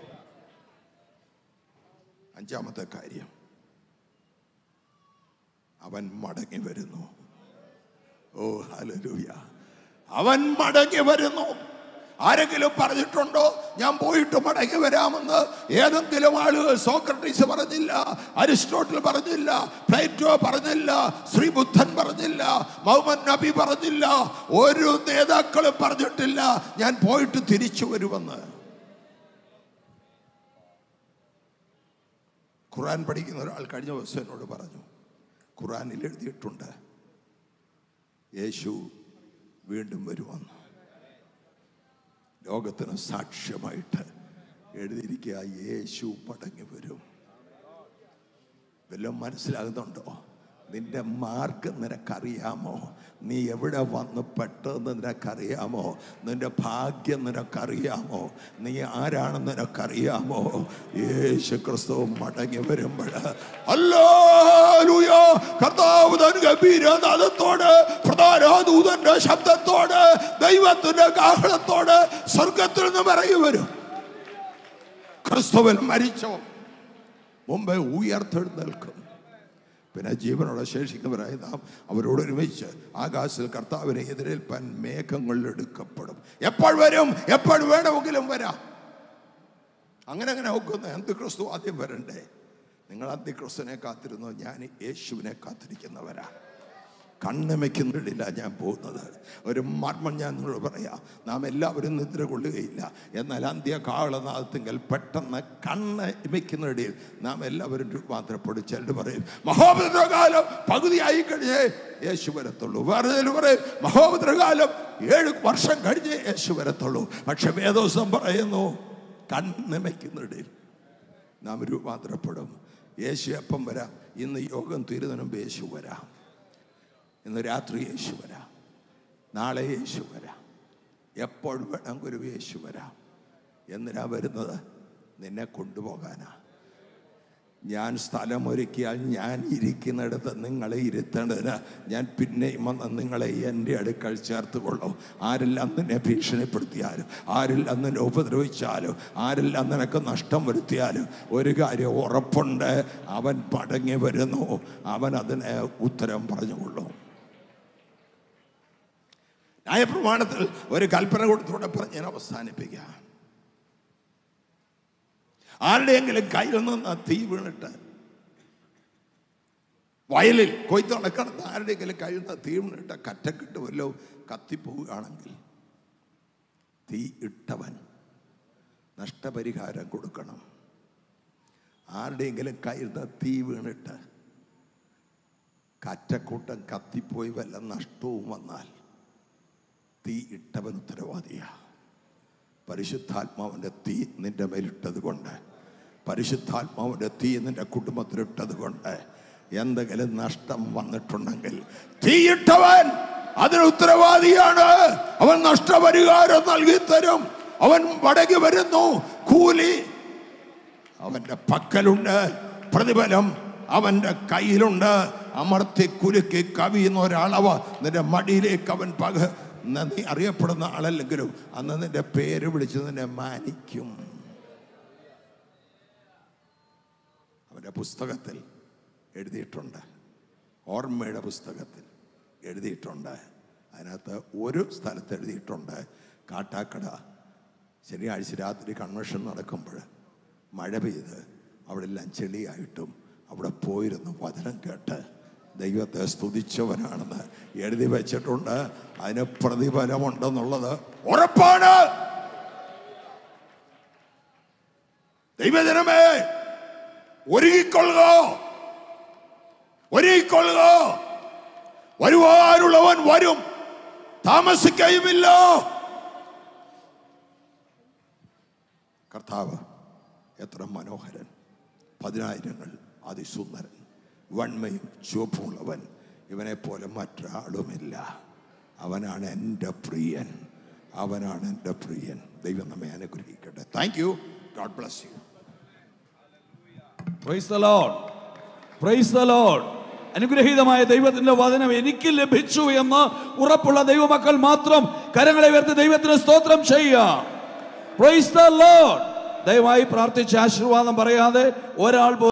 അഞ്ചാമത്തെ കാര്യം അവൻ മടങ്ങി വരുന്നു ഓ ഹലലൂയ അവൻ മടങ്ങി വരുന്നു ആരെങ്കിലും പറഞ്ഞിട്ടുണ്ടോ ഞാൻ പോയിട്ട് മടങ്ങി വരാമെന്ന് ഏതെങ്കിലും ആളുകൾ സോക്രട്ടീസ് പറഞ്ഞില്ല അരിസ്റ്റോട്ടിൽ പറഞ്ഞില്ല പ്ലേറ്റോ പറഞ്ഞില്ല ശ്രീബുദ്ധൻ പറഞ്ഞില്ല മുഹമ്മദ് നബി പറഞ്ഞില്ല ഒരു നേതാക്കളും പറഞ്ഞിട്ടില്ല ഞാൻ പോയിട്ട് തിരിച്ചു വരുമെന്ന് ഖുറാൻ പഠിക്കുന്ന ഒരാൾ കഴിഞ്ഞ ദിവസം എന്നോട് പറഞ്ഞു ഖുറാനിൽ എഴുതിയിട്ടുണ്ട് യേശു വീണ്ടും വരുമെന്ന് ലോകത്തിന് സാക്ഷ്യമായിട്ട് എഴുതിയിരിക്കുക യേശു മടങ്ങി വരും വല്ലതും മനസ്സിലാകുന്നുണ്ടോ നിന്റെ മാർഗം നിനക്കറിയാമോ നീ എവിടെ വന്ന് പെട്ടെന്ന് നിനക്കറിയാമോ നിന്റെ ഭാഗ്യം നിനക്കറിയാമോ നീ ആരാണെന്ന് നിനക്കറിയാമോ യേശു ക്രിസ്തു മടങ്ങി വരുമ്പോൾ അല്ലോ കർത്താവ് തൻ ഗംഭീരനാഥത്തോട് പ്രധാനദൂതന്റെ ശബ്ദത്തോട് ദൈവത്തിന്റെ കാഹളത്തോട് സ്വർഗത്തിൽ നിന്ന് ഇറങ്ങി വരും ക്രിസ്തുവിൽ മരിച്ചോ മുമ്പേ ഉയർത്തെഴുന്നേൽക്കും പിന്നെ ജീവനോടെ ശേഷിക്കുന്നവരായി നാം അവരോട് ഒരുമിച്ച് ആകാശത്തിൽ കർത്താവിനെ എതിരേൽപ്പാൻ മേഘങ്ങളിൽ എടുക്കപ്പെടും എപ്പോൾ വരും എപ്പോൾ വേണമെങ്കിലും വരാം അങ്ങനെ അങ്ങനെ ഒക്കുന്ന അന്തിക്രിസ്തു ആദ്യം വരണ്ടേ നിങ്ങൾ അന്തിക്രിസ്തുവിനെ കാത്തിരുന്നു ഞാൻ യേശുവിനെ കാത്തിരിക്കുന്നവരാ കണ്ണമയ്ക്കുന്നിടില്ല ഞാൻ പോകുന്നത് ഒരു മർമ്മം ഞാൻ നിങ്ങളോട് പറയാം നാം എല്ലാവരും നിദ്ര കൊള്ളുകയില്ല എന്നാൽ അന്ത്യകാളനാഥത്തിങ്കൽ പെട്ടെന്ന് കണ്ണ് ഇമയ്ക്കുന്നിടയിൽ നാം എല്ലാവരും രൂപാന്തരപ്പെടും ചിലർ പറയും മഹോപദ്രകാലം പകുതിയായി കഴിഞ്ഞേ യേശു വരത്തുള്ളൂ വേറെ ചിലർ പറയും മഹോപദ്രകാലം ഏഴ് വർഷം കഴിഞ്ഞേ യേശു വരത്തുള്ളൂ പക്ഷെ വേദോസം പറയുന്നു കണ്ണിമയ്ക്കുന്നിടയിൽ നാം രൂപാന്തരപ്പെടും യേശു എപ്പം വരാം ഇന്ന് യോഗം തീരുന്നതിന് മുമ്പ് യേശു വരാം ഇന്ന് രാത്രി യേശു വരാം നാളെ യേശു വരാം എപ്പോൾ വേണം ഗുരു യേശു വരാം എന്തിനാ വരുന്നത് നിന്നെ കൊണ്ടുപോകാനാ ഞാൻ സ്ഥലമൊരുക്കിയാൽ ഞാൻ ഇരിക്കുന്നിടത്ത് നിങ്ങളെ ഇരുത്തേണ്ടതിന് ഞാൻ പിന്നെയും വന്ന് നിങ്ങളെ എൻ്റെ അടുക്കൽ ചേർത്ത് കൊള്ളും ആരെല്ലാം നിന്നെ ഭീഷണിപ്പെടുത്തിയാലും ആരെല്ലാം നിന്നെ ഉപദ്രവിച്ചാലും ആരെല്ലാം നിനക്ക് നഷ്ടം വരുത്തിയാലും ഒരു കാര്യം ഉറപ്പുണ്ട് അവൻ മടങ്ങി വരുന്നു അവൻ അതിന് ഉത്തരം പറഞ്ഞുകൊള്ളും ന്യായപ്രമാണത്തിൽ ഒരു കൽപ്പന കൊടുത്തൂടെ പറഞ്ഞ് ഞാൻ അവസാനിപ്പിക്കാം ആരുടെയെങ്കിലും കയ്യിൽ നിന്ന് തീ വീണിട്ട് വയലിൽ കൊയ്ത്ത് നടക്കണത് ആരുടെയെങ്കിലും കയ്യിൽ നിന്ന് തീ വീണിട്ട് കറ്റക്കിട്ട് വല്ലോ കത്തിപ്പോവുകയാണെങ്കിൽ തീ ഇട്ടവൻ നഷ്ടപരിഹാരം കൊടുക്കണം ആരുടെയെങ്കിലും കയ്യിൽ നിന്ന് തീ വീണിട്ട് കറ്റക്കൂട്ടം കത്തിപ്പോയി വല്ല നഷ്ടവും വന്നാൽ തീ ഇട്ടവൻ ഉത്തരവാദിയാ പരിശുദ്ധാത്മാവിൻ്റെ തീ നിന്റെ മേലിട്ടത് കൊണ്ട് പരിശുദ്ധാത്മാവിൻ്റെ തീ നിന്റെ കുടുംബത്തിലിട്ടത് കൊണ്ട് എന്തെങ്കിലും നഷ്ടം വന്നിട്ടുണ്ടെങ്കിൽ തീയിട്ടവൻ അതിന് ഉത്തരവാദിയാണ് അവൻ നഷ്ടപരിഹാരം നൽകി തരും അവൻ മടങ്ങി വരുന്നു കൂലി അവന്റെ പക്കലുണ്ട് പ്രതിഫലം അവന്റെ കയ്യിലുണ്ട് അമർത്തി കുലുക്കി കവിയുന്ന ഒരളവ് നിന്റെ മടിയിലേക്ക് അവൻ പക നീ അറിയപ്പെടുന്ന ആളല്ലെങ്കിലും അന്ന് നിന്റെ പേര് വിളിച്ച് നിന്നെ മാനിക്കും അവന്റെ പുസ്തകത്തിൽ എഴുതിയിട്ടുണ്ട് ഓർമ്മയുടെ പുസ്തകത്തിൽ എഴുതിയിട്ടുണ്ട് അതിനകത്ത് ഒരു സ്ഥലത്ത് എഴുതിയിട്ടുണ്ട് കാട്ടാക്കട ശനിയാഴ്ച രാത്രി കൺവെൻഷൻ നടക്കുമ്പോൾ മഴ പെയ്ത് അവിടെ എല്ലാം ചെളിയായിട്ടും അവിടെ പോയിരുന്ന് വചനം കേട്ട് ദൈവത്തെ സ്തുതിച്ചവനാണെന്ന് എഴുതി വെച്ചിട്ടുണ്ട് അതിന് പ്രതിഫലമുണ്ടെന്നുള്ളത് ഉറപ്പാണ് ദൈവജനമേ ഒരുങ്ങിക്കൊള്ളുക ഒരുങ്ങിക്കൊള്ളുക വരുവാനുള്ളവൻ വരും താമസിക്കുകയുമില്ല കർത്താവ് എത്ര മനോഹരൻ പതിനായിരങ്ങൾ അതിസുന്ദരൻ വൺമയും ചുവപ്പുമുള്ളവൻ ഇവനെ പോലെ മറ്റൊരാളുമില്ല അവനാണ് എൻ്റെ പ്രിയൻ അവനാണ് എൻ്റെ പ്രിയൻ ദൈവം നമ്മെ അനുഗ്രഹിക്കട്ടെ thank you God bless you praise the Lord praise the Lord അനുഗ്രഹീതമായ ദൈവത്തിന്റെ വചനം എനിക്ക് ലഭിച്ചു എന്ന് ഉറപ്പുള്ള ദൈവമക്കൾ മാത്രം കരങ്ങളെ ഉയർത്തി ദൈവത്തിന് സ്തോത്രം ചെയ്യുക പ്രൈസ് ദ ലോർഡ് ദയവായി പ്രാർത്ഥിച്ച് ആശീർവാദം പറയാതെ ഒരാൾ പോലും